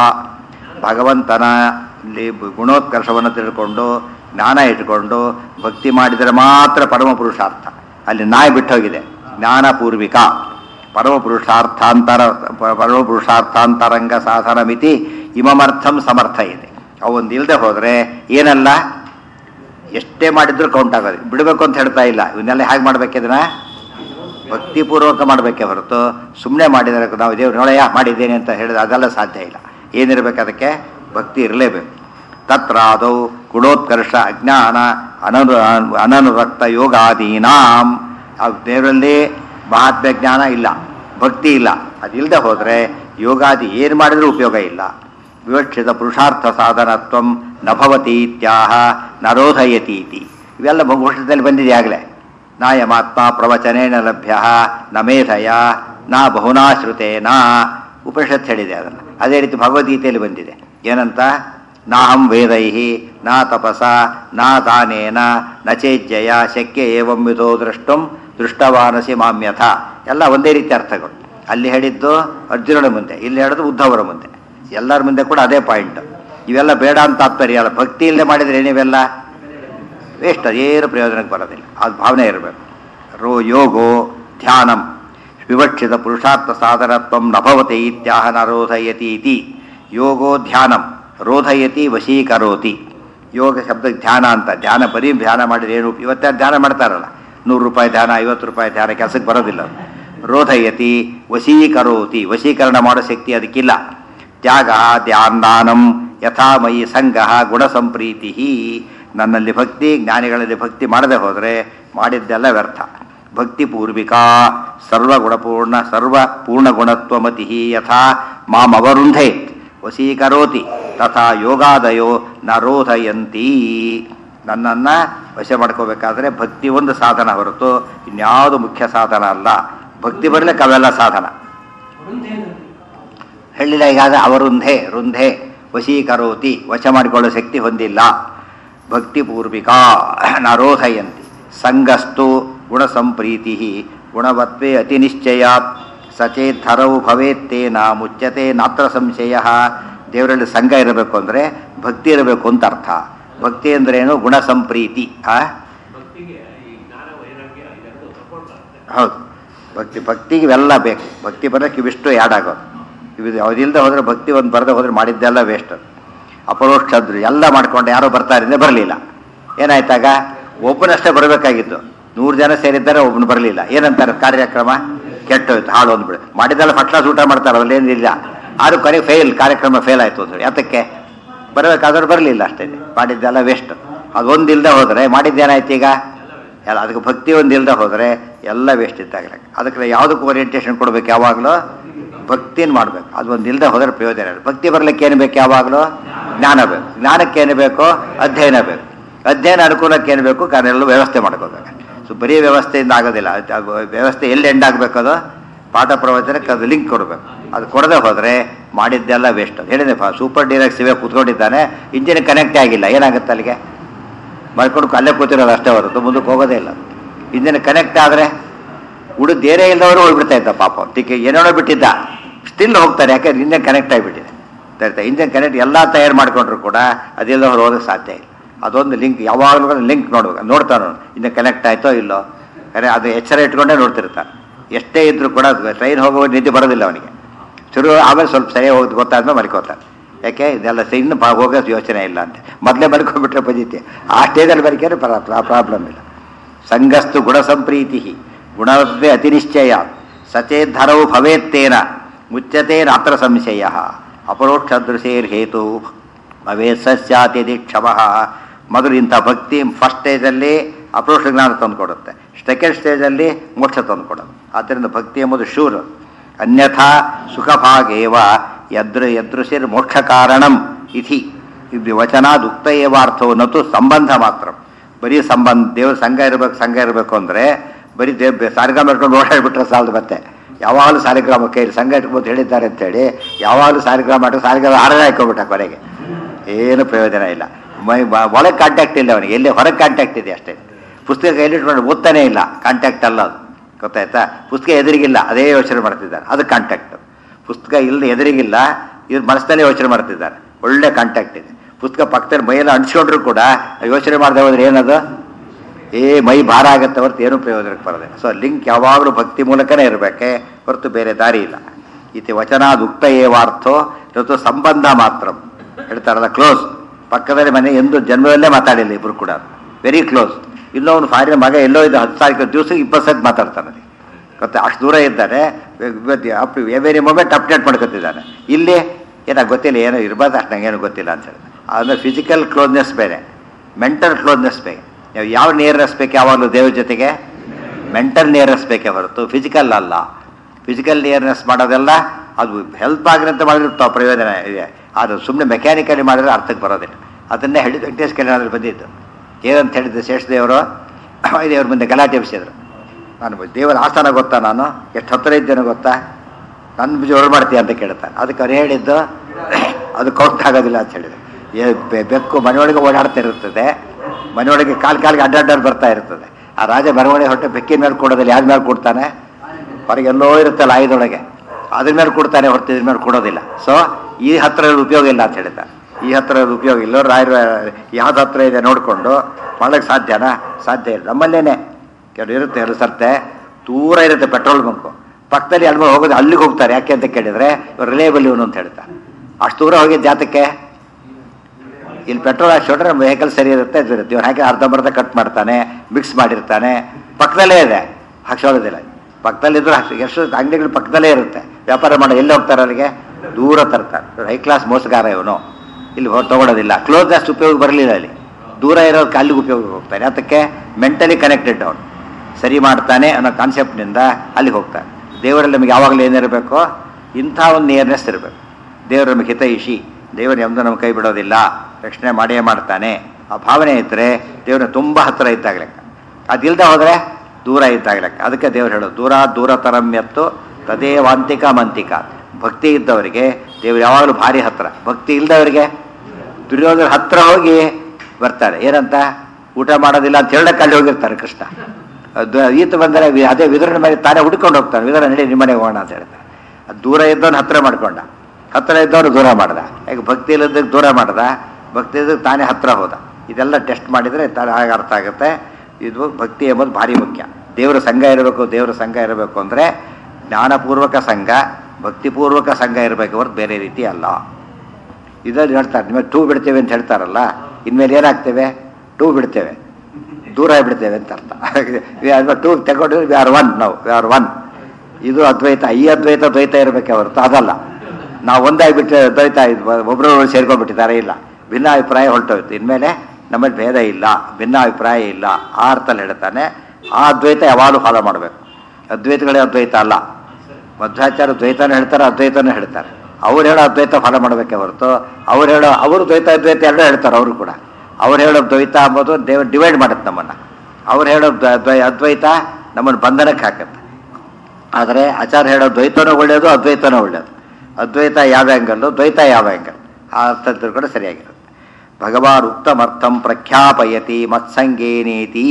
ಭಗವಂತನ ಇಲ್ಲಿ ಗುಣೋತ್ಕರ್ಷವನ್ನು ತಿಳ್ಕೊಂಡು ಜ್ಞಾನ ಇಟ್ಕೊಂಡು ಭಕ್ತಿ ಮಾಡಿದರೆ ಮಾತ್ರ ಪರಮ ಪುರುಷಾರ್ಥ ಅಲ್ಲಿ ನಾಯಿ ಬಿಟ್ಟೋಗಿದೆ ಜ್ಞಾನಪೂರ್ವಿಕ ಪರಮ ಪುರುಷಾರ್ಥಾಂತರ ಪ- ಪರಮ ಪುರುಷಾರ್ಥಾಂತರಂಗ ಸಾಧನ ಮಿತಿ ಇಮಮರ್ಥಂ ಸಮರ್ಥ ಇದೆ ಅವೊಂದು ಇಲ್ಲದೆ ಹೋದರೆ ಏನಲ್ಲ ಎಷ್ಟೇ ಮಾಡಿದ್ರು ಕೌಂಟ್ ಆಗೋದು ಬಿಡಬೇಕು ಅಂತ ಹೇಳ್ತಾ ಇಲ್ಲ ಇವನ್ನೆಲ್ಲ ಹೇಗೆ ಮಾಡ್ಬೇಕಿದನ್ನ ಭಕ್ತಿಪೂರ್ವಕ ಮಾಡಬೇಕೇ ಹೊರತು ಸುಮ್ಮನೆ ಮಾಡಿದರೆ ನಾವು ದೇವ್ರು ನೋಡಯ್ಯ ಮಾಡಿದ್ದೇನೆ ಅಂತ ಹೇಳಿದ್ರೆ ಅದೆಲ್ಲ ಸಾಧ್ಯ ಇಲ್ಲ ಏನಿರಬೇಕು ಅದಕ್ಕೆ ಭಕ್ತಿ ಇರಲೇಬೇಕು ತತ್ರಾದೌ ಗುಣೋತ್ಕರ್ಷ ಅಜ್ಞಾನ ಅನನು ಅನನುರಕ್ತ ಯೋಗಾದೀನಾಂ ಆ ದೇವರಲ್ಲಿ ಮಹಾತ್ಮ ಜ್ಞಾನ ಇಲ್ಲ ಭಕ್ತಿ ಇಲ್ಲ ಅದಿಲ್ಲದೆ ಹೋದರೆ ಯೋಗಾದಿ ಏನು ಮಾಡಿದ್ರೂ ಉಪಯೋಗ ಇಲ್ಲ ವಿವಕ್ಷಿತ ಪುರುಷಾರ್ಥ ಸಾಧನತ್ವ ನಭವತಿ ಇತ್ಯಾಹ ನರೋಧಯತಿ ಇತಿ ಇವೆಲ್ಲ ಬಹುಷದಲ್ಲಿ ಬಂದಿದೆ ಆಗಲೇ ನಾಯಮಾತ್ಮ ಪ್ರವಚನೇನ ಲಭ್ಯ ನ ಮೇಧಯ ನ ಬಹುನಾ ಶ್ರುತೇನ ಉಪನಿಷತ್ ಹೇಳಿದೆ ಅದನ್ನು ಅದೇ ರೀತಿ ಭಗವದ್ಗೀತೆಯಲ್ಲಿ ಬಂದಿದೆ ಏನಂತ ನಾಹಂ ವೇದೈ ನ ತಪಸ ನ ದಾನೇನ ನ ಚೇಜ್ಜಯ ಶಕ್ಯ ಏವಂ ವಿಧೋ ದ್ರಷ್ಟುಂ ದೃಷ್ಟವಾನಸಿ ಮಾಮ್ಯಥ ಎಲ್ಲ ಒಂದೇ ರೀತಿ ಅರ್ಥಗಳು ಅಲ್ಲಿ ಹೇಳಿದ್ದು ಅರ್ಜುನನ ಮುಂದೆ ಇಲ್ಲಿ ಹೇಳಿದ್ದು ಉದ್ಧವರ ಮುಂದೆ ಎಲ್ಲರ ಮುಂದೆ ಕೂಡ ಅದೇ ಪಾಯಿಂಟ್ ಇವೆಲ್ಲ ಬೇಡ ಅಂತ ತಾತ್ಪರ್ಯ ಅಲ್ಲ ಭಕ್ತಿ ಇಲ್ಲದೆ ಮಾಡಿದ್ರೆ ಏನಿವೆಲ್ಲ ವೇಸ್ಟ್ ಅದೇನು ಪ್ರಯೋಜನಕ್ಕೆ ಬರೋದಿಲ್ಲ ಅದು ಭಾವನೆ ಇರಬೇಕು ರೋ ಯೋಗೋ ಧ್ಯಾನಂ ವಿವಕ್ಷಿತ ಪುರುಷಾರ್ಥ ಸಾಧನತ್ವ ನಭವತೆ ಇತ್ಯಾಹ ನರೋಧಯತಿ ಇತಿ ಯೋಗೋ ಧ್ಯಾನಂ ರೋಧಯತಿ ವಶೀಕರೋತಿ ಯೋಗ ಶಬ್ದ ಧ್ಯಾನ ಅಂತ ಧ್ಯಾನ ಬರೀ ಧ್ಯಾನ ಮಾಡಿದ್ರೆ ಏನು ಇವತ್ತೇ ಧ್ಯಾನ ಮಾಡ್ತಾರಲ್ಲ ನೂರು ರೂಪಾಯಿ ಧ್ಯಾನ ಐವತ್ತು ರೂಪಾಯಿ ಧ್ಯಾನ ಕೆಲಸಕ್ಕೆ ಬರೋದಿಲ್ಲ ಅದು. ರೋಧಯತಿ ವಶೀಕರೋತಿ ವಶೀಕರಣ ಮಾಡೋ ಶಕ್ತಿ ಅದಕ್ಕಿಲ್ಲ ತ್ಯಾಗ ಧ್ಯಾನಾನಂ ಯಥಾ ಮಯಿ ಸಂಘ ಗುಣಸಂಪ್ರೀತಿ ನನ್ನಲ್ಲಿ ಭಕ್ತಿ ಜ್ಞಾನಿಗಳಲ್ಲಿ ಭಕ್ತಿ ಮಾಡದೆ ಹೋದರೆ ಮಾಡಿದ್ದೆಲ್ಲ ವ್ಯರ್ಥ ಭಕ್ತಿ ಪೂರ್ವಿಕಾ ಸರ್ವಗುಣಪೂರ್ಣ ಸರ್ವ ಪೂರ್ಣಗುಣತ್ವಮತಿ ಯಥಾ ಮಾಮವರುಂಧೇತ್ ವಶೀಕರೋತಿ ತಥಾ ಯೋಗಾದಯೋ ನ ರೋಧಯಂತಿ ನನ್ನನ್ನು ವಶ ಮಾಡ್ಕೋಬೇಕಾದ್ರೆ ಭಕ್ತಿ ಒಂದು ಸಾಧನ ಹೊರತು ಇನ್ಯಾವುದು ಮುಖ್ಯ ಸಾಧನ ಅಲ್ಲ ಭಕ್ತಿ ಬರಲಿಕ್ಕೆ ಅವೆಲ್ಲ ಸಾಧನ ಹೇಳಿಲ್ಲ ಈಗಾಗ ಅವರುಂಧೆ ರುಂಧೆ ವಶೀಕರೋತಿ ವಶ ಮಾಡಿಕೊಳ್ಳೋ ಶಕ್ತಿ ಹೊಂದಿಲ್ಲ ಭಕ್ತಿ ಪೂರ್ವಿಕಾ ನರೋಧಯಂತಿ ಸಂಗಸ್ತು ಗುಣಸಂಪ್ರೀತಿ ಗುಣವತ್ವೇ ಅತಿನಿಶ್ಚಯಾತ್ ಸಚೇಧರವು ಭವೇತ್ತೇನ ಮುಚ್ಚತೆ ನಾತ್ರ ಸಂಶಯ ದೇವರಲ್ಲಿ ಸಂಘ ಇರಬೇಕು ಅಂದರೆ ಭಕ್ತಿ ಇರಬೇಕು ಅಂತ ಅರ್ಥ ಭಕ್ತಿ ಅಂದ್ರೇನು ಗುಣ ಸಂಪ್ರೀತಿ ಆ ಹೌದು ಭಕ್ತಿ ಭಕ್ತಿಗೆ ಇವೆಲ್ಲ ಬೇಕು ಭಕ್ತಿ ಬರೋಕ್ಕೆ ಇವಿಷ್ಟು ಆ್ಯಡ್ ಆಗೋದು ಇವು ಯಾವುದಿಲ್ಲದೆ ಹೋದರೆ ಭಕ್ತಿ ಒಂದು ಬರದೆ ಹೋದರೆ ಮಾಡಿದ್ದೆಲ್ಲ ವೇಸ್ಟ್ ಅದು ಅಪರೋಕ್ಷದ್ರು ಎಲ್ಲ ಮಾಡ್ಕೊಂಡು ಯಾರೋ ಬರ್ತಾರಿಂದ ಬರಲಿಲ್ಲ ಏನಾಯ್ತಾಗ ಒಬ್ಬನಷ್ಟೇ ಬರಬೇಕಾಗಿತ್ತು ನೂರು ಜನ ಸೇರಿದ್ದಾರೆ ಒಬ್ಬನು ಬರಲಿಲ್ಲ ಏನಂತಾರೆ ಕಾರ್ಯಕ್ರಮ ಕೆಟ್ಟೋಯ್ತು ಹಾಳು ಅಂದ್ಬಿಡು ಮಾಡಿದ್ದೆಲ್ಲ ಫಸ್ಟ್ ಕ್ಲಾಸ್ ಊಟ ಮಾಡ್ತಾರೆ ಅಲ್ಲೇನಿಲ್ಲ ಆದ್ರೂ ಕೊನೆಗೆ ಫೇಲ್ ಕಾರ್ಯಕ್ರಮ ಫೇಲ್ ಆಯಿತು ಅಂತ ಹೇಳಿ ಯಾತಕ್ಕೆ ಬರಬೇಕಾದ್ರೆ ಬರಲಿಲ್ಲ ಅಷ್ಟೇ ಮಾಡಿದ್ದೆಲ್ಲ ವೇಸ್ಟ್ ಅದೊಂದಿಲ್ಲದೆ ಹೋದರೆ ಮಾಡಿದ್ದೇನಾಯ್ತು ಈಗ ಎಲ್ಲ ಅದಕ್ಕೆ ಭಕ್ತಿ ಒಂದಿಲ್ಲದೆ ಹೋದರೆ ಎಲ್ಲ ವೇಸ್ಟ್ ಇದ್ದಾಗಲೇ ಅದಕ್ಕೆ ಯಾವುದಕ್ಕೂ ಓರಿಯೆಂಟೇಷನ್ ಕೊಡ್ಬೇಕು ಯಾವಾಗಲೂ ಭಕ್ತಿನ ಮಾಡಬೇಕು ಅದು ಒಂದು ಇಲ್ಲದೆ ಹೋದರೆ ಪ್ರಯೋಜನ ಇಲ್ಲ ಭಕ್ತಿ ಬರಲಿಕ್ಕೆ ಏನು ಬೇಕು ಯಾವಾಗಲೂ ಜ್ಞಾನ ಬೇಕು ಜ್ಞಾನಕ್ಕೆ ಏನು ಬೇಕು ಅಧ್ಯಯನ ಬೇಕು ಅಧ್ಯಯನ ಅನುಕೂಲಕ್ಕೆ ಏನು ಬೇಕು ಕಾರಣ ಎಲ್ಲ ವ್ಯವಸ್ಥೆ ಮಾಡ್ಕೋಬೇಕು ಸೊ ಬರೀ ವ್ಯವಸ್ಥೆಯಿಂದ ಆಗೋದಿಲ್ಲ ಅದು- ಅದು ವ್ಯವಸ್ಥೆ ಎಲ್ಲಿ ಎಂಡ್ ಆಗಬೇಕು ಅದು ಪಾಠ ಪ್ರವಚನಕ್ಕೆ ಅದು ಲಿಂಕ್ ಕೊಡಬೇಕು ಅದು ಕೊಡದೆ ಹೋದರೆ ಮಾಡಿದ್ದೆಲ್ಲ ವೇಸ್ಟ್ ಹೇಳಿದೆ ಸೂಪರ್ ಡೀಲಕ್ಸ್ ಇವೆ ಕೂತ್ಕೊಂಡಿದ್ದಾನೆ ಇಂಜಿನ್ ಕನೆಕ್ಟೇ ಆಗಿಲ್ಲ ಏನಾಗುತ್ತೆ ಅಲ್ಲಿಗೆ ಮಾಡ್ಕೊಂಡು ಅಲ್ಲೇ ಕೂತಿರೋದು ಅಷ್ಟೇ ಹೊರತು ಮುಂದಕ್ಕೆ ಹೋಗೋದೇ ಇಲ್ಲ ಇಂಜಿನ್ ಕನೆಕ್ಟ್ ಆದರೆ ಉಳಿದು ಏನೇ ಇಲ್ಲದವರು ಹೋಗ್ಬಿಡ್ತಾ ಇದ್ದ ಪಾಪ ಟಿಕೆ ಏನೇನೋ ಬಿಟ್ಟಿದ್ದ ಸ್ಟಿಲ್ ಹೋಗ್ತಾರೆ ಯಾಕಂದ್ರೆ ಇಂಜನ್ ಕನೆಕ್ಟ್ ಆಗಿಬಿಟ್ಟಿದೆ ತರ್ತಾ ಇಂಜನ್ ಕನೆಕ್ಟ್ ಎಲ್ಲ ತಯಾರು ಮಾಡ್ಕೊಂಡ್ರು ಕೂಡ ಅದೆಲ್ಲವರು ಹೋಗೋಕ್ಕೆ ಸಾಧ್ಯ ಇಲ್ಲ ಅದೊಂದು ಲಿಂಕ್ ಯಾವಾಗಲೂ ಲಿಂಕ್ ನೋಡ್ಬೇಕು ನೋಡ್ತಾನೆ ಇಂಜನ್ ಕನೆಕ್ಟ್ ಆಯ್ತೋ ಇಲ್ಲೋ ಅರೆ ಅದು ಎಚ್ಚರ ಇಟ್ಕೊಂಡೇ ನೋಡ್ತಿರ್ತಾನೆ ಎಷ್ಟೇ ಇದ್ರೂ ಕೂಡ ಟ್ರೈನ್ ಹೋಗೋ ನಿದ್ದೆ ಬರೋದಿಲ್ಲ ಅವನಿಗೆ ಶುರು ಆಮೇಲೆ ಸ್ವಲ್ಪ ಸರಿಯಾಗಿ ಹೋಗಿ ಗೊತ್ತಾದ್ಮೇಲೆ ಮಲ್ಕೋತಾನೆ ಯಾಕೆ ಇದೆಲ್ಲ ಸ- ಇನ್ನು ಬಾ ಹೋಗೋ ಯೋಚನೆ ಇಲ್ಲ ಅಂತ ಮೊದಲೇ ಮಲ್ಕೊಂಡ್ಬಿಟ್ರೆ ಪಜಿತಿ ಆ ಸ್ಟೇಜಲ್ಲಿ ಬರಿಕೆ ಪ್ರಾಬ್ಲಮ್ ಇಲ್ಲ ಸಂಗಸ್ತು ಗುಣ ಸಂಪ್ರೀತಿ ಗುಣವೇ ಅತಿನಿಶ್ಚಯ ಸಚೇಧರವು ಭವೇತ್ತೇನ ಮುಚ್ಚತೆ ನಾತ್ರ ಸಂಶಯ ಅಪರೋಕ್ಷದೃಶೇರ್ಹೇತು ಭವೇತ್ ಸಸ್ಯಾತಿ ಕ್ಷಮ ಮೊದಲು ಇಂಥ ಭಕ್ತಿ ಫಸ್ಟ್ ಸ್ಟೇಜಲ್ಲಿ ಅಪರೋಕ್ಷ ಜ್ಞಾನ ತಂದು ಕೊಡುತ್ತೆ ಸೆಕೆಂಡ್ ಸ್ಟೇಜಲ್ಲಿ ಮೋಕ್ಷ ತಂದು ಕೊಡೋದು ಆದ್ದರಿಂದ ಭಕ್ತಿ ಎಂಬುದು ಶೂರ್ ಅನ್ಯಥಾ ಸುಖಭಾಗೇವ ಯದೃ ಯದೃಶಿರ್ ಮೋಕ್ಷ ಕಾರಣಂ ಇತಿ ಇದು ವಚನಾದ್ ಉಕ್ತ ಏವ ಅರ್ಥವು ನತು ಸಂಬಂಧ ಮಾತ್ರ ಬರೀ ಸಂಬಂಧ ದೇವ್ರ ಸಂಘ ಇರಬೇಕು ಸಂಘ ಇರಬೇಕು ಅಂದರೆ ಬರೀ ದೇವ್ ಸಾರಿಗ್ರಾಮ ಇಟ್ಕೊಂಡು ಓಡಾಡ್ಬಿಟ್ರೆ ಸಾಲದು ಮತ್ತೆ ಯಾವಾಗಲೂ ಸಾಲಿಗ್ರಾಮ ಕೈ ಸಂಘ ಇಟ್ಕೊಂಡು ಹೇಳಿದ್ದಾರೆ ಅಂತೇಳಿ ಯಾವಾಗಲೂ ಸಾಲಿಗ್ರಾಮ ಇಟ್ಟು ಸಾಲಿಗ್ರಾಮ ಹಾರನೇ ಹಾಕೋಬಿಟ್ಟ ಕೊನೆಗೆ ಏನು ಪ್ರಯೋಜನ ಇಲ್ಲ ಮೈ ಬ- ಒಳಗೆ ಕಾಂಟ್ಯಾಕ್ಟ್ ಇಲ್ಲ ಅವನಿಗೆ ಎಲ್ಲಿ ಹೊರಗೆ ಕಾಂಟ್ಯಾಕ್ಟ್ ಇದೆ ಅಷ್ಟೇ ಪುಸ್ತಕ ಕೈಲಿಟ್ಕೊಂಡು ಓದ್ತಾನೆ ಇಲ್ಲ ಕಾಂಟ್ಯಾಕ್ಟ್ ಅಲ್ಲ ಅದು ಗೊತ್ತಾಯ್ತಾ ಪುಸ್ತಕ ಎದುರಿಗಿಲ್ಲ ಅದೇ ಯೋಚನೆ ಮಾಡ್ತಿದ್ದಾರೆ ಅದು ಕಾಂಟ್ಯಾಕ್ಟ್ ಪುಸ್ತಕ ಇಲ್ಲದೆ ಎದುರಿಗಿಲ್ಲ ಇವ್ರು ಮನಸ್ಸಲ್ಲೇ ಯೋಚನೆ ಮಾಡ್ತಿದ್ದಾರೆ ಒಳ್ಳೆ ಕಾಂಟ್ಯಾಕ್ಟ್ ಇದೆ ಪುಸ್ತಕ ಪಕ್ಕದಲ್ಲಿ ಮೈಯೆಲ್ಲ ಅಂಟಿಸ್ಕೊಂಡ್ರು ಕೂಡ ಯೋಚನೆ ಮಾಡದೆ ಹೋದ್ರೆ ಏನದು ಏ ಮೈ ಭಾರ ಆಗತ್ತೆ ಹೊರತು ಏನೂ ಪ್ರಯೋಜನಕ್ಕೆ ಬರದೆ ಸೊ ಲಿಂಕ್ ಯಾವಾಗಲೂ ಭಕ್ತಿ ಮೂಲಕನೇ ಇರಬೇಕೆ ಹೊರತು ಬೇರೆ ದಾರಿ ಇಲ್ಲ ಇತಿ ವಚನಾದುಕ್ತ ಏವಾರ್ಥೋ ಇವತ್ತು ಸಂಬಂಧ ಮಾತ್ರ ಹೇಳ್ತಾರಲ್ಲ ಕ್ಲೋಸ್ ಪಕ್ಕದಲ್ಲಿ ಮನೆ ಎಂದು ಜನ್ಮದಲ್ಲೇ ಮಾತಾಡಿಲ್ಲ ಇಬ್ರು ಕೂಡ ವೆರಿ ಕ್ಲೋಸ್ ಇನ್ನೊಂದು ಫಾರಿನ್ ಮಗ ಎಲ್ಲೋ ಇದ್ದ ಹತ್ತು ಸಾವಿರ ದಿವಸಕ್ಕೆ ಇಪ್ಪತ್ತು ಸತಿ ಮಾತಾಡ್ತಾನೆ ಅಲ್ಲಿ. ಗೊತ್ತಾ ಅಷ್ಟು ದೂರ ಇದ್ದಾನೆ ಅಪ್ ಎವ್ರಿ ಮೂಮೆಂಟ್ ಅಪ್ಡೇಟ್ ಮಾಡ್ಕೊತಿದ್ದಾನೆ ಇಲ್ಲಿ ಏನೋ ಗೊತ್ತಿಲ್ಲ ಏನೋ ಇರ್ಬೋದು ಅಷ್ಟು ನಂಗೇನು ಗೊತ್ತಿಲ್ಲ ಅಂತ ಹೇಳಿ ಅಂದರೆ ಫಿಸಿಕಲ್ ಕ್ಲೋಸ್ನೆಸ್ ಬೇರೆ ಮೆಂಟಲ್ ಕ್ಲೋಸ್ನೆಸ್ ಬೇರೆ ಯಾವ- ಯಾವ ನಿಯರ್ನೆಸ್ ಬೇಕು ಯಾವಾಗಲೂ ದೇವ್ರ ಜೊತೆಗೆ ಮೆಂಟಲ್ ನಿಯರ್ನೆಸ್ ಬೇಕೇ ಹೊರತು ಫಿಸಿಕಲ್ ಅಲ್ಲ ಫಿಸಿಕಲ್ ನಿಯರ್ನೆಸ್ ಮಾಡೋದೆಲ್ಲ ಅದು ಹೆಲ್ಪ್ ಆಗಿರಂತ ಮಾಡಿದ್ರೆ ತ- ಪ್ರಯೋಜನ ಇದೆ ಅದು ಸುಮ್ಮನೆ ಮೆಕ್ಯಾನಿಕಲಿ ಮಾಡಿದ್ರೆ ಅರ್ಥಕ್ಕೆ ಬರೋದಿಲ್ಲ ಅದನ್ನೇ ಹೇಳಿ ವೆಂಕಟೇಶ್ ಕಲ್ಯಾಣದಲ್ಲಿ ಬಂದಿದ್ದು ಏನಂತ ಹೇಳಿದ್ದು ಶೇಷದೇವರು ದೇವ್ರ ಮುಂದೆ ಗಲಾಟೆ ಎಬ್ಸಿದ್ರು ನಾನು ದೇವರ ಆಸ್ಥಾನ ಗೊತ್ತಾ ನಾನು ಎಷ್ಟು ಹತ್ತಿರ ಇದ್ದೇನೆ ಗೊತ್ತಾ ನನ್ನ ಜೋರು ಮಾಡ್ತೀಯ ಅಂತ ಕೇಳ್ತಾನೆ ಅದಕ್ಕೆ ಅವ್ರು ಹೇಳಿದ್ದು ಅದು ಕೌಂಟ್ ಆಗೋದಿಲ್ಲ ಅಂತ ಹೇಳಿದ್ರು ಏ ಬೆ- ಬೆಕ್ಕು ಮನೆಯೊಳಗೆ ಓಡಾಡ್ತಾ ಇರುತ್ತದೆ ಮನೆಯೊಳಗೆ ಕಾಲು ಕಾಲಿಗೆ ಅಡ್ಡಾಡ್ಡಾಡ್ ಬರ್ತಾ ಇರ್ತದೆ ಆ ರಾಜ ಬರವಣಿಗೆ ಹೊಟ್ಟೆ ಬೆಕ್ಕಿನ ಮೇಲೆ ಕೊಡೋದಿಲ್ಲ ಯಾರ ಮೇಲೆ ಕೊಡ್ತಾನೆ ಹೊರಗೆ ಎಲ್ಲೋ ಇರುತ್ತಲ್ಲ ಆಯುಧೊಳಗೆ ಅದ್ರ ಮೇಲೆ ಕೊಡ್ತಾನೆ ಹೊರತು ಇದ್ರ ಮೇಲೆ ಕೊಡೋದಿಲ್ಲ ಸೊ ಈ ಹತ್ರ ಉಪಯೋಗ ಇಲ್ಲ ಅಂತ ಹೇಳ್ತಾರೆ ಈ ಹತ್ರ ಉಪಯೋಗ ಇಲ್ಲ ರಾಯರ ಯಾವ್ದು ಹತ್ರ ಇದೆ ನೋಡಿಕೊಂಡು ಮಾಡಕ್ಕೆ ಸಾಧ್ಯನಾ ಸಾಧ್ಯ ಇಲ್ಲ ನಮ್ಮಲ್ಲೇನೆ ಕೆಲವು ಇರುತ್ತೆ ಎರಡು ಸರ್ತೆ ದೂರ ಇರುತ್ತೆ ಪೆಟ್ರೋಲ್ ಬಂಕು ಪಕ್ಕದಲ್ಲಿ ಅಲ್ಲಿ ಹೋಗೋದು ಅಲ್ಲಿಗೆ ಹೋಗ್ತಾರೆ ಯಾಕೆ ಅಂತ ಕೇಳಿದ್ರೆ ರಿಲೇಬಲ್ ಇವನು ಅಂತ ಹೇಳ್ತಾರೆ ಅಷ್ಟು ದೂರ ಹೋಗಿದ್ದು ಜಾತಕ್ಕೆ ಇಲ್ಲಿ ಪೆಟ್ರೋಲ್ ಹಾಕ್ಸೋಟ್ರೆ ವೆಹಿಕಲ್ ಸರಿ ಇರುತ್ತೆ ಇದು ಇರುತ್ತೆ ಇವ್ನು ಹಾಕಿ ಅರ್ಧಂಬರ್ಧ ಕಟ್ ಮಾಡ್ತಾನೆ ಮಿಕ್ಸ್ ಮಾಡಿರ್ತಾನೆ ಪಕ್ಕದಲ್ಲೇ ಇದೆ ಹಾಕ್ಸೋಳೋದಿಲ್ಲ ಪಕ್ಕದಲ್ಲಿದ್ರು ಹಾಕ್ಸಿ ಎಷ್ಟು ಅಂಗಡಿಗಳು ಪಕ್ಕದಲ್ಲೇ ಇರುತ್ತೆ ವ್ಯಾಪಾರ ಮಾಡೋ ಎಲ್ಲಿ ಹೋಗ್ತಾರೆ ಅಲ್ಲಿಗೆ ದೂರ ತರ್ತಾರೆ ಹೈ ಕ್ಲಾಸ್ ಮೋಸಗಾರ ಇವನು ಇಲ್ಲಿ ಹೊರ ತಗೊಳ್ಳೋದಿಲ್ಲ ಕ್ಲೋಸ್ ಜಾಸ್ತಿ ಉಪಯೋಗ ಬರಲಿಲ್ಲ ಅಲ್ಲಿ ದೂರ ಇರೋದಕ್ಕೆ ಅಲ್ಲಿಗೆ ಉಪಯೋಗ ಹೋಗ್ತಾನೆ ಅದಕ್ಕೆ ಮೆಂಟಲಿ ಕನೆಕ್ಟೆಡ್ ಅವನು ಸರಿ ಮಾಡ್ತಾನೆ ಅನ್ನೋ ಕಾನ್ಸೆಪ್ಟ್ನಿಂದ ಅಲ್ಲಿಗೆ ಹೋಗ್ತಾನೆ ದೇವರಲ್ಲಿ ನಮಗೆ ಯಾವಾಗಲೂ ಏನಿರಬೇಕು ಇಂಥ ಒಂದು ನಿಯರ್ನೆಸ್ ಇರಬೇಕು ದೇವರು ನಮಗೆ ಹಿತೈಷಿ ದೇವರು ಎಂದೂ ನಮ್ಮ ಕೈ ಬಿಡೋದಿಲ್ಲ ರಕ್ಷಣೆ ಮಾಡೇ ಮಾಡ್ತಾನೆ ಆ ಭಾವನೆ ಇದ್ದರೆ ದೇವ್ರನ್ನ ತುಂಬ ಹತ್ತಿರ ಇದ್ದಾಗ ಲೆಕ್ಕ ಅದಿಲ್ಲದೆ ಹೋದರೆ ದೂರ ಇದ್ದಾಗ ಲೆಕ್ಕ ಅದಕ್ಕೆ ದೇವ್ರು ಹೇಳೋದು ದೂರ ದೂರ ತರಮ್ಯತ್ತು ತದೇ ವಾಂತಿಕ ಮಂತಿಕ ಭಕ್ತಿ ಇದ್ದವರಿಗೆ ದೇವ್ರು ಯಾವಾಗಲೂ ಭಾರಿ ಹತ್ತಿರ ಭಕ್ತಿ ಇಲ್ಲದವರಿಗೆ ದುರ್ಯೋಧನ ಹತ್ತಿರ ಹೋಗಿ ಬರ್ತಾರೆ ಏನಂತ ಊಟ ಮಾಡೋದಿಲ್ಲ ಅಂತ ಹೇಳಕ್ಕೆ ಅಲ್ಲಿ ಹೋಗಿರ್ತಾರೆ ಕೃಷ್ಣ ಅದು ಈತ ಬಂದರೆ ವಿ- ಅದೇ ವಿದುರನ ಮೇಲೆ ತಾನೇ ಹುಡ್ಕೊಂಡು ಹೋಗ್ತಾನೆ ವಿದುರ ನಡಿ ನಿಮ್ಮ ಮನೆಗೆ ಹೋಗೋಣ ಅಂತ ಹೇಳ್ತಾರೆ ಅದು ದೂರ ಇದ್ದವನು ಹತ್ತಿರ ಮಾಡ್ಕೊಂಡ ಹತ್ತಿರ ಇದ್ದವನು ದೂರ ಮಾಡ್ದ ಈಗ ಭಕ್ತಿ ಇಲ್ಲದಕ್ಕೆ ದೂರ ಮಾಡ್ದ ಭಕ್ತಿ ಇದ್ದಕ್ಕೆ ತಾನೇ ಹತ್ತಿರ ಹೋದ ಇದೆಲ್ಲ ಟೆಸ್ಟ್ ಮಾಡಿದರೆ ತಾನೇ ಆಗ ಅರ್ಥ ಆಗುತ್ತೆ ಇದು ಭಕ್ತಿ ಎಂಬುದು ಭಾರಿ ಮುಖ್ಯ ದೇವರ ಸಂಘ ಇರಬೇಕು ದೇವರ ಸಂಘ ಇರಬೇಕು ಅಂದರೆ ಜ್ಞಾನಪೂರ್ವಕ ಸಂಘ ಭಕ್ತಿಪೂರ್ವಕ ಸಂಘ ಇರಬೇಕು ಹೊರತು ಬೇರೆ ರೀತಿ ಅಲ್ಲ ಇದರಲ್ಲಿ ಹೇಳ್ತಾರೆ ನಿಮಗೆ ಟೂ ಬಿಡ್ತೇವೆ ಅಂತ ಹೇಳ್ತಾರಲ್ಲ ಇನ್ಮೇಲೆ ಏನಾಗ್ತೇವೆ ಟೂ ಬಿಡ್ತೇವೆ ದೂರ ಬಿಡ್ತೇವೆ ಅಂತ ಅರ್ಥ ಟೂ ತಗೊಂಡು ವಿ ಆರ್ ಒನ್ ನಾವು ವಿ ಆರ್ ಒನ್ ಇದು ಅದ್ವೈತ ಈ ಅದ್ವೈತ ದ್ವೈತ ಇರಬೇಕೆ ಹೊರತು ಅದಲ್ಲ ನಾವು ಒಂದಾಗಿಬಿಟ್ಟು ದ್ವೈತ ಒಬ್ಬರು ಸೇರ್ಕೊಂಡ್ಬಿಟ್ಟಿದ್ದಾರೆ ಇಲ್ಲ ಭಿನ್ನ ಅಭಿಪ್ರಾಯ ಹೊರಟೋಯ್ತು ಇನ್ಮೇಲೆ ನಮ್ಮಲ್ಲಿ ಭೇದ ಇಲ್ಲ ಭಿನ್ನ ಅಭಿಪ್ರಾಯ ಇಲ್ಲ ಆ ಅರ್ಥದಲ್ಲಿ ಹೇಳ್ತಾನೆ ಆ ಅದ್ವೈತ ಯಾವಾಗಲೂ ಫಾಲೋ ಮಾಡಬೇಕು ಅದ್ವೈತಗಳೇ ಅದ್ವೈತ ಅಲ್ಲ ಮಧ್ವಾಚಾರ್ಯ ದ್ವೈತನೂ ಹೇಳ್ತಾರೆ ಅದ್ವೈತನೂ ಹೇಳ್ತಾರೆ ಅವ್ರು ಹೇಳೋ ಅದ್ವೈತ ಫಾಲೋ ಮಾಡಬೇಕೆ ಹೊರತು ಅವ್ರು ಹೇಳೋ ಅವರು ದ್ವೈತ ಅದ್ವೈತ ಎರಡೂ ಹೇಳ್ತಾರೆ ಅವರು ಕೂಡ ಅವ್ರು ಹೇಳೋ ದ್ವೈತ ಅಂಬೋದು ದೇವರು ಡಿವೈಡ್ ಮಾಡುತ್ತೆ ನಮ್ಮನ್ನು ಅವ್ರು ಹೇಳೋ ದ್ವ- ದ್ವೈ- ಅದ್ವೈತ ನಮ್ಮನ್ನು ಬಂಧನಕ್ಕೆ ಹಾಕುತ್ತೆ ಆದರೆ ಆಚಾರ್ಯ ಹೇಳೋ ದ್ವೈತನೂ ಒಳ್ಳೆಯದು ಅದ್ವೈತನೂ ಒಳ್ಳೆಯದು ಅದ್ವೈತ ಯಾವ ಆ್ಯಂಗಲ್ಲು ದ್ವೈತ ಯಾವ ಆ್ಯಂಗಲ್ ಆ ಅರ್ಥ ಕೂಡ ಸರಿಯಾಗಿರುತ್ತೆ ಭಗವಾನ್ ಉತ್ತಮರ್ಥಂ ಪ್ರಖ್ಯಾಪಯತಿ ಮತ್ಸಂಗೇನೇತಿ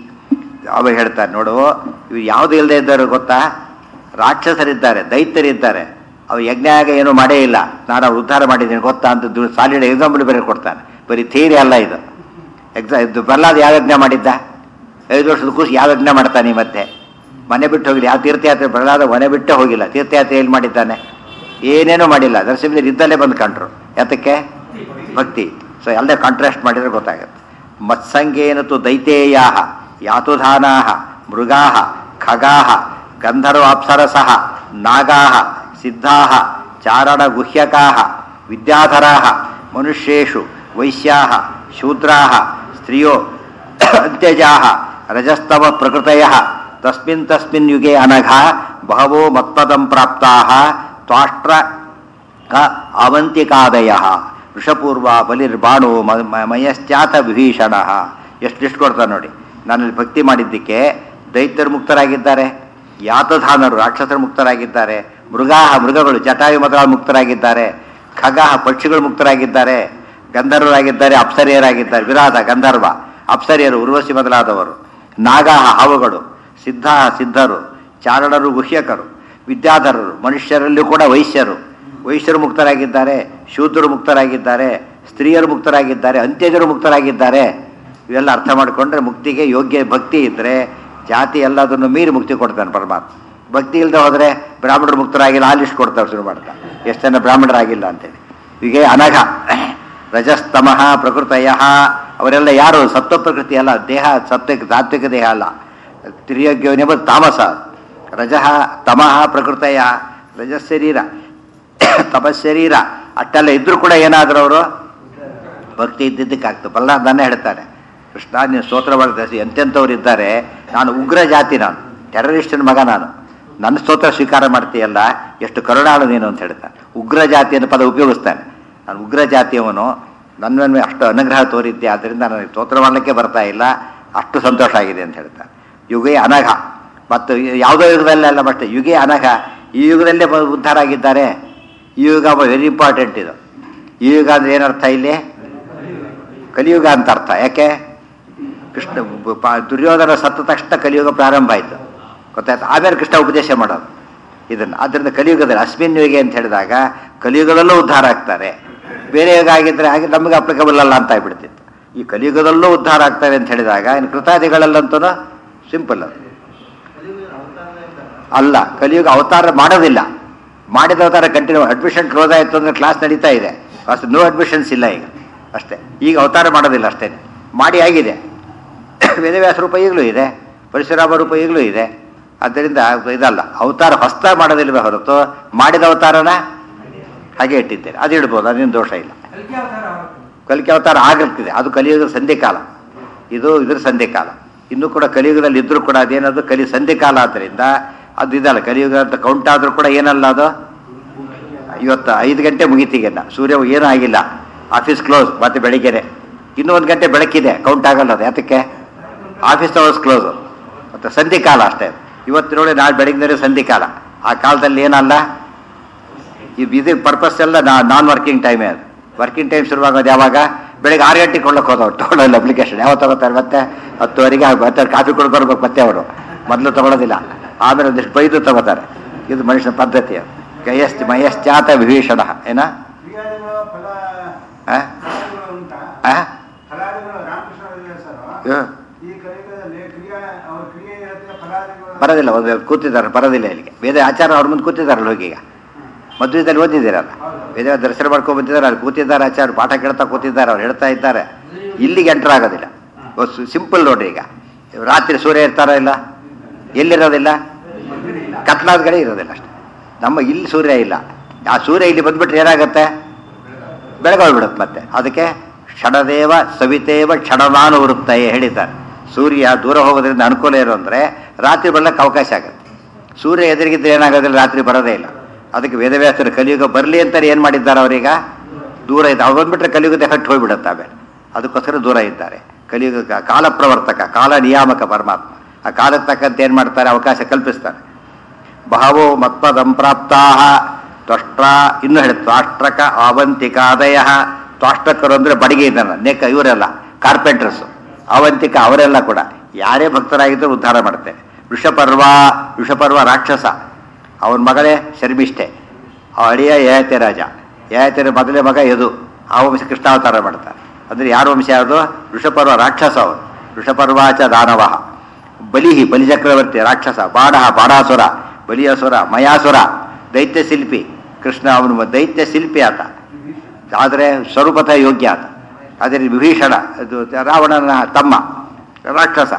ಅವ ಹೇಳ್ತಾರೆ ನೋಡು ಇವು ಯಾವುದು ಇಲ್ಲದೆ ಇದ್ದಾರೆ ಗೊತ್ತಾ ರಾಕ್ಷಸರಿದ್ದಾರೆ ದೈತ್ಯರಿದ್ದಾರೆ ಅವು ಯಜ್ಞಾಗ ಏನೂ ಮಾಡೇ ಇಲ್ಲ ನಾನು ಅವ್ರು ಉದ್ಧಾರ ಮಾಡಿದ್ದೀನಿ ಗೊತ್ತಾ ಅಂತ ಸಾಲಿಡ್ ಎಕ್ಸಾಂಪಲ್ ಬೇರೆ ಕೊಡ್ತಾನೆ ಬರೀ ಥಿಯರಿ ಅಲ್ಲ ಇದು ಎಕ್ಸಾ ಇದು ಪ್ರಹ್ಲಾದ ಯಾವ ಯಜ್ಞ ಮಾಡಿದ್ದ ಐದು ವರ್ಷದ ಕೂಸು ಯಾವ ಯಜ್ಞ ಮಾಡ್ತಾನೆ ಈ ಮತ್ತೆ ಮನೆ ಬಿಟ್ಟು ಹೋಗಿಲ್ಲ ಯಾವ ತೀರ್ಥಯಾತ್ರೆ ಪ್ರಹ್ಲಾದ ಮನೆ ಬಿಟ್ಟೇ ಹೋಗಿಲ್ಲ ತೀರ್ಥಯಾತ್ರೆ ಎಲ್ಲಿ ಮಾಡಿದ್ದಾನೆ ಏನೇನೂ ಮಾಡಿಲ್ಲ ದರ್ಶನದಲ್ಲಿ ಇದ್ದಲ್ಲೇ ಬಂದು ಕಂಡ್ರು ಯಾತಕ್ಕೆ ಭಕ್ತಿ ಸೊ ಎಲ್ಲೇ ಕಾಂಟ್ರಾಸ್ಟ್ ಮಾಡಿದ್ರೆ ಗೊತ್ತಾಗುತ್ತೆ ಮತ್ಸಂಗೇನತು ದೈತೇಯಾ ಯಾತುಧಾನಾ ಮೃಗಾ ಖಗಾ ಗಂಧರ್ವಾಪ್ಸರಸಃ ನಾಗಾ ಸಿದ್ಧಾ ಚಾರಣ ಗುಹ್ಯಕಾ ವಿದ್ಯಾಧರಾ ಮನುಷ್ಯೇಷು ವೈಶ್ಯಾ ಶೂದ್ರಾ ಸ್ತ್ರಿಯೋ ಅಂತ್ಯಜಾ ರಜಸ್ತವ ಪ್ರಕೃತಯ ತಸ್ಮಿನ್ ತಸ್ಮಿನ್ ಯುಗೆ ಅನಘ ಬಹವೋ ಮತ್ಪದಂ ಪ್ರಾಪ್ತಾ ತ್ವಾಷ್ಟ್ರ ಕ ಅವಂತಿಕಾದಯ ವೃಷಪೂರ್ವ ಬಲಿರ್ಬಾಣು ಮ- ಮ- ಮಯಶ್ಚಾತ ವಿಭೀಷಣ ಎಷ್ಟು ಲಿಸ್ಟ್ ಕೊಡ್ತಾರೆ ನೋಡಿ ನಾನಲ್ಲಿ ಭಕ್ತಿ ಮಾಡಿದ್ದಕ್ಕೆ ದೈತ್ಯರು ಮುಕ್ತರಾಗಿದ್ದಾರೆ ಯಾತಧಾನರು ರಾಕ್ಷಸರು ಮುಕ್ತರಾಗಿದ್ದಾರೆ ಮೃಗಾಹ ಮೃಗಗಳು ಜಟಾಯು ಮೊದಲಾದ ಮುಕ್ತರಾಗಿದ್ದಾರೆ ಖಗಾಹ ಪಕ್ಷಿಗಳು ಮುಕ್ತರಾಗಿದ್ದಾರೆ ಗಂಧರ್ವರಾಗಿದ್ದಾರೆ ಅಪ್ಸರಿಯರಾಗಿದ್ದಾರೆ ವಿರಾಧ ಗಂಧರ್ವ ಅಪ್ಸರಿಯರು ಉರ್ವಶಿ ಮೊದಲಾದವರು ನಾಗಾಹ ಹಾವುಗಳು ಸಿದ್ಧ ಸಿದ್ಧರು ಚಾರಣರು ಗುಹ್ಯಕರು ವಿದ್ಯಾಧರರು ಮನುಷ್ಯರಲ್ಲೂ ಕೂಡ ವೈಶ್ಯರು ವೈಶ್ಯರು ಮುಕ್ತರಾಗಿದ್ದಾರೆ ಶೂದ್ರರು ಮುಕ್ತರಾಗಿದ್ದಾರೆ ಸ್ತ್ರೀಯರು ಮುಕ್ತರಾಗಿದ್ದಾರೆ ಅಂತ್ಯಜರು ಮುಕ್ತರಾಗಿದ್ದಾರೆ ಇವೆಲ್ಲ ಅರ್ಥ ಮಾಡಿಕೊಂಡ್ರೆ ಮುಕ್ತಿಗೆ ಯೋಗ್ಯ ಭಕ್ತಿ ಇದ್ದರೆ ಜಾತಿ ಎಲ್ಲದನ್ನು ಮೀರಿ ಮುಕ್ತಿ ಕೊಡ್ತಾನೆ ಪರಮಾತ್ಮ ಭಕ್ತಿ ಇಲ್ಲದೆ ಹೋದರೆ ಬ್ರಾಹ್ಮಣರು ಮುಕ್ತರಾಗಿಲ್ಲ ಆ ಲಿಸ್ಟ್ ಕೊಡ್ತಾರೆ ಶುರು ಮಾಡ್ತಾ ಎಷ್ಟು ಜನ ಬ್ರಾಹ್ಮಣರಾಗಿಲ್ಲ ಅಂತೇಳಿ ಹೀಗೆ ಅನಘ ರಜಸ್ತಮಃ ಪ್ರಕೃತಯ ಅವರೆಲ್ಲ ಯಾರು ಸತ್ವ ಪ್ರಕೃತಿ ಅಲ್ಲ ದೇಹ ಸತ್ವಿಕ ತಾತ್ವಿಕ ದೇಹ ಅಲ್ಲ ತಿರ್ಯೋಗ್ಯವನೆಂಬ ತಾಮಸ ರಜಃ ತಮಃ ಪ್ರಕೃತಯ ರಜಶರೀರ ತಪಶರೀರ ಅಷ್ಟೆಲ್ಲ ಇದ್ರೂ ಕೂಡ ಏನಾದರೂ ಅವರು ಭಕ್ತಿ ಇದ್ದಿದ್ದಕ್ಕಾಗ್ತದೆ ಪ್ರಹ್ಲಾದನೇ ಹೇಳ್ತಾರೆ ಕೃಷ್ಣ ನೀನು ಸ್ತೋತ್ರ ಮಾಡ್ತಾ ಎಂತೆಂಥವ್ರು ಇದ್ದಾರೆ ನಾನು ಉಗ್ರ ಜಾತಿ ನಾನು ಟೆರರಿಸ್ಟನ ಮಗ ನಾನು ನನ್ನ ಸ್ತೋತ್ರ ಸ್ವೀಕಾರ ಮಾಡ್ತೀಯಲ್ಲ ಎಷ್ಟು ಕರುಣಾಳು ನೀನು ಅಂತ ಹೇಳ್ತಾನೆ ಉಗ್ರ ಜಾತಿ ಅನ್ನೋ ಪದ ಉಪಯೋಗಿಸ್ತಾನೆ ನಾನು ಉಗ್ರ ಜಾತಿಯವನು ನನ್ನ ಮೇಲೆ ಅಷ್ಟು ಅನುಗ್ರಹ ತೋರಿದ್ದೆ ಆದ್ದರಿಂದ ನನಗೆ ಸ್ತೋತ್ರ ಮಾಡಲಿಕ್ಕೆ ಬರ್ತಾ ಇಲ್ಲ ಅಷ್ಟು ಸಂತೋಷ ಆಗಿದೆ ಅಂತ ಹೇಳ್ತಾನೆ ಯುಗೇ ಅನಘ ಮತ್ತು ಯಾವುದೋ ಯುಗದಲ್ಲೆಲ್ಲ ಮತ್ತೆ ಯುಗೇ ಅನಘ ಈ ಯುಗದಲ್ಲೇ ಬ- ಉದ್ಧಾರ ಆಗಿದ್ದಾರೆ ಈ ಯುಗ ವೆರಿ ಇಂಪಾರ್ಟೆಂಟ್ ಇದು ಈ ಯುಗ ಅಂದ್ರೆ ಏನರ್ಥ ಇಲ್ಲಿ ಕಲಿಯುಗ ಅಂತ ಅರ್ಥ ಯಾಕೆ ಕೃಷ್ಣ ಬ- ಪ- ದುರ್ಯೋಧನ ಸತ್ತ ತಕ್ಷಣ ಕಲಿಯುಗ ಪ್ರಾರಂಭ ಆಯಿತು ಗೊತ್ತಾಯ್ತು ಆಮೇಲೆ ಕೃಷ್ಣ ಉಪದೇಶ ಮಾಡೋದು ಇದನ್ನು ಆದ್ದರಿಂದ ಕಲಿಯುಗದಲ್ಲಿ ಅಸ್ಮಿನ್ ಯುಗೆ ಅಂತ ಹೇಳಿದಾಗ ಕಲಿಯುಗದಲ್ಲೂ ಉದ್ಧಾರ ಆಗ್ತಾರೆ ಬೇರೆ ಯುಗ ಆಗಿದ್ದರೆ ಹಾಗೆ ನಮಗೆ ಅಪ್ಲಿಕಬಲ್ ಅಲ್ಲ ಅಂತ ಆಗ್ಬಿಡ್ತಿತ್ತು ಈ ಕಲಿಯುಗದಲ್ಲೂ ಉದ್ಧಾರ ಆಗ್ತಾರೆ ಅಂತ ಹೇಳಿದಾಗ ಇನ್ನು ಕೃತಾದಿಗಳಲ್ಲಂತೂ ಸಿಂಪಲ್ ಅದು ಅಲ್ಲ ಕಲಿಯುಗ ಅವತಾರ ಮಾಡೋದಿಲ್ಲ ಮಾಡಿದ ಅವತಾರ ಕಂಟಿನ್ಯೂ ಅಡ್ಮಿಷನ್ ಕ್ಲೋಸ್ ಆಯಿತು ಅಂದರೆ ಕ್ಲಾಸ್ ನಡೀತಾ ಇದೆ ಅಷ್ಟು ನೋ ಅಡ್ಮಿಷನ್ಸ್ ಇಲ್ಲ ಈಗ ಅಷ್ಟೇ ಈಗ ಅವತಾರ ಮಾಡೋದಿಲ್ಲ ಅಷ್ಟೇ ಮಾಡಿ ಆಗಿದೆ ವೇದವ್ಯಾಸ ರೂಪ ಈಗಲೂ ಇದೆ ಪರಶುರಾಮ ರೂಪ ಈಗಲೂ ಇದೆ ಆದ್ದರಿಂದ ಇದಲ್ಲ ಅವತಾರ ಹೊಸ್ತ ಮಾಡೋದಿಲ್ವೇ ಹೊರತು ಮಾಡಿದ ಅವತಾರನ ಹಾಗೆ ಇಟ್ಟಿದ್ದೇನೆ ಅದು ಇಡ್ಬೋದು ಅದೇನು ದೋಷ ಇಲ್ಲ ಕಲ್ಕಿ ಅವತಾರ ಆಗುತ್ತೆ. ಕಲಿಕೆ ಅವತಾರ ಆಗಿರ್ತಿದೆ ಅದು ಕಲಿಯುಗದ ಸಂಧಿಕಾಲ ಇದು ಇದ್ರ ಸಂಧಿಕಾಲ ಇನ್ನೂ ಕೂಡ ಕಲಿಯುಗದಲ್ಲಿ ಇದ್ರೂ ಕೂಡ ಅದೇನದು ಕಲಿ ಸಂಧಿಕಾಲ ಆದ್ದರಿಂದ ಅದು ಇದಲ್ಲ ಕಲಿಯುಗ ಅಂತ ಕೌಂಟ್ ಆದರೂ ಕೂಡ ಏನಲ್ಲ ಅದು ಇವತ್ತು ಐದು ಗಂಟೆ ಮುಗಿತೀಗೆಲ್ಲ ಸೂರ್ಯ ಏನೂ ಆಗಿಲ್ಲ ಆಫೀಸ್ ಕ್ಲೋಸ್ ಮತ್ತೆ ಬೆಳಿಗ್ಗೆನೆ ಇನ್ನೂ ಒಂದು ಗಂಟೆ ಬೆಳಕಿದೆ ಕೌಂಟ್ ಆಗಲ್ಲ ಅದು ಯಾತಕ್ಕೆ ಆಫೀಸ್ ಅವರ್ಸ್ ಕ್ಲೋಸು ಮತ್ತು ಸಂಧಿಕಾಲ ಅಷ್ಟೇ ಇವತ್ತು ನೋಡಿ ನಾಳೆ ಬೆಳಗ್ಗೆ ಸಂಧಿಕಾಲ ಆ ಕಾಲದಲ್ಲಿ ಏನಲ್ಲ ಈ ಇದು ಪರ್ಪಸ್ ಎಲ್ಲ ನಾನ್ ವರ್ಕಿಂಗ್ ಟೈಮೇ ಅದು ವರ್ಕಿಂಗ್ ಟೈಮ್ ಶುರುವಾಗೋದು ಯಾವಾಗ ಬೆಳಿಗ್ಗೆ ಆರು ಗಂಟೆಗೆ ಕೊಳ್ಳಕ್ಕೆ ಹೋದವ್ರು ತೊಗೊಳ್ಳೋಲ್ಲ ಅಪ್ಲಿಕೇಶನ್ ಯಾವಾಗ ತಗೋತಾರೆ ಮತ್ತೆ ಹತ್ತುವರೆಗೆ ಆಗ್- ಮತ್ತೆ ಕಾಫಿ ಕುಡ್ಕೊಳ್ಬೇಕು ಮತ್ತೆ ಅವರು ಮೊದಲು ತಗೊಳ್ಳೋದಿಲ್ಲ ಆಮೇಲೆ ಒಂದಿಷ್ಟು ಬೈದು ತಗೋತಾರೆ ಇದು ಮನುಷ್ಯನ ಪದ್ಧತಿ ಅದು ಗಯಸ್ ಮಯಶ್ಚಾತ ವಿಭೀಷಣ ಏನ ಕ್ರಿಯಾದಿಗಳು ಫಲ ಆ? ಫಲಾದಿಗಳು ಉಂಟಾ ಆ? ಫಲಾದಿಗಳು ರಾಮಕೃಷ್ಣ ಸರ್ ಹ್ಮ್. ಈ ಕಲಿಯುಗದಲ್ಲಿ ಕ್ರಿಯಾ ಅವ್ರ ಕ್ರಿಯೆ ಇರುತ್ತೆ ಫಲಾದಿಗಳು ಬರೋದಿಲ್ಲ ಒಂದು ಕೂತಿದ್ದಾರೆ ಬರೋದಿಲ್ಲ ಇಲ್ಲಿಗೆ ವೇದ ಆಚಾರ ಅವ್ರ ಮುಂದೆ ಕೂತಿದ್ದಾರಲ್ಲ ಹೋಗಿ ಈಗ ಮದುವೆದಲ್ಲಿ ಓದಿದ್ದೀರಲ್ಲ ವೇದ ದರ್ಶನ ಮಾಡ್ಕೊಂಡು ಬಂದಿದ್ದಾರೆ ಅಲ್ಲಿ ಕೂತಿದ್ದಾರೆ ಆಚಾರ ಪಾಠ ಕೇಳ್ತಾ ಕೂತಿದ್ದಾರೆ ಅವ್ರು ಹೇಳ್ತಾ ಇದ್ದಾರೆ ಇಲ್ಲಿಗೆ ಎಂಟರ್ ಆಗೋದಿಲ್ಲ ಸಿಂಪಲ್ ನೋಡ್ರಿ ಈಗ ರಾತ್ರಿ ಸೂರ್ಯ ಇರ್ತಾರ ಇಲ್ಲ ಎಲ್ಲಿರೋದಿಲ್ಲ ಕತ್ಲಾದ ಕಡೆ ಇರೋದಿಲ್ಲ ಅಷ್ಟೇ ನಮ್ಮ ಇಲ್ಲಿ ಸೂರ್ಯ ಇಲ್ಲ ಆ ಸೂರ್ಯ ಇಲ್ಲಿ ಬಂದ್ಬಿಟ್ರೆ ಏನಾಗುತ್ತೆ ಬೆಳಗೋಗ್ಬಿಡುತ್ತೆ ಮತ್ತೆ ಅದಕ್ಕೆ ಕ್ಷಣದೇವ ಸವಿತೇವ ಕ್ಷಣದಾನುವೃತ್ತಯೇ ಹೇಳಿದ್ದಾರೆ ಸೂರ್ಯ ದೂರ ಹೋಗೋದ್ರಿಂದ ಅನುಕೂಲ ಇರೋ ಅಂದರೆ ರಾತ್ರಿ ಬರ್ಲಿಕ್ಕೆ ಅವಕಾಶ ಆಗುತ್ತೆ ಸೂರ್ಯ ಎದುರಿಗಿದ್ರೆ ಏನಾಗೋದಿಲ್ಲ ರಾತ್ರಿ ಬರೋದೇ ಇಲ್ಲ ಅದಕ್ಕೆ ವೇದವ್ಯಾಸರು ಕಲಿಯುಗ ಬರಲಿ ಅಂತಾರೆ ಏನು ಮಾಡಿದ್ದಾರೆ ಅವರೀಗ ದೂರ ಇದೆ ಅವ್ರು ಬಂದ್ಬಿಟ್ರೆ ಕಲಿಯುಗದ ಹಟ್ಟು ಹೋಗ್ಬಿಡುತ್ತೆ ಆಮೇಲೆ ಅದಕ್ಕೋಸ್ಕರ ದೂರ ಇದ್ದಾರೆ ಕಲಿಯುಗ ಕಾ- ಕಾಲ ಪ್ರವರ್ತಕ ಕಾಲ ನಿಯಾಮಕ ಪರಮಾತ್ಮ ಆ ಕಾಲಕ್ಕೆ ತಕ್ಕಂತೆ ಏನು ಮಾಡ್ತಾರೆ ಅವಕಾಶ ಕಲ್ಪಿಸ್ತಾರೆ ಬಹವೋ ಮತ್ಪದಂಪ್ರಾಪ್ತಾ ತ್ವಷ್ಟ್ರ ಇನ್ನು ಹೇಳಿ ತ್ವಾಷ್ಟ್ರಕ ಆವಂತಿಕಾದಯ ತ್ವಾಷ್ಟ್ರಕರು ಅಂದರೆ ಬಡಿಗೆ ಇದ್ದಾನೆ ನೆಕ್ ಇವರೆಲ್ಲ ಕಾರ್ಪೆಂಟರ್ಸು ಅವಂತಿಕ ಅವರೆಲ್ಲ ಕೂಡ ಯಾರೇ ಭಕ್ತರಾಗಿದ್ದರೂ ಉದ್ಧಾರ ಮಾಡ್ತಾರೆ ವೃಷಪರ್ವ ವೃಷಪರ್ವ ರಾಕ್ಷಸ ಅವನ ಮಗಳೇ ಶರ್ಮಿಷ್ಠೆ ಆ ಅಳಿಯ ಯಯತೆ ರಾಜ ಯಯತೆಯ ಮೊದಲೇ ಮಗ ಯದು ಆ ವಂಶ ಕೃಷ್ಣಾವತಾರ ಮಾಡ್ತಾರೆ ಅಂದರೆ ಯಾರ ವಂಶ ಯಾವುದು ವೃಷಪರ್ವ ರಾಕ್ಷಸ ಅವನು ವೃಷಪರ್ವಾಚ ದಾನವ ಬಲಿಹಿ ಬಲಿಚಕ್ರವರ್ತಿ ರಾಕ್ಷಸ ಬಾಣ ಬಾಣಾಸುರ ಬಲಿಯಾಸುರ ಮಯಾಸುರ ದೈತ್ಯ ಶಿಲ್ಪಿ ಕೃಷ್ಣ ಅವನು ದೈತ್ಯ ಶಿಲ್ಪಿ ಆತ ಆದರೆ ಸ್ವರೂಪತ ಯೋಗ್ಯ ಆತ ಅದೇ ರೀತಿ ವಿಭೀಷಣ ಅದು ರಾವಣನ ತಮ್ಮ ರಾಕ್ಷಸ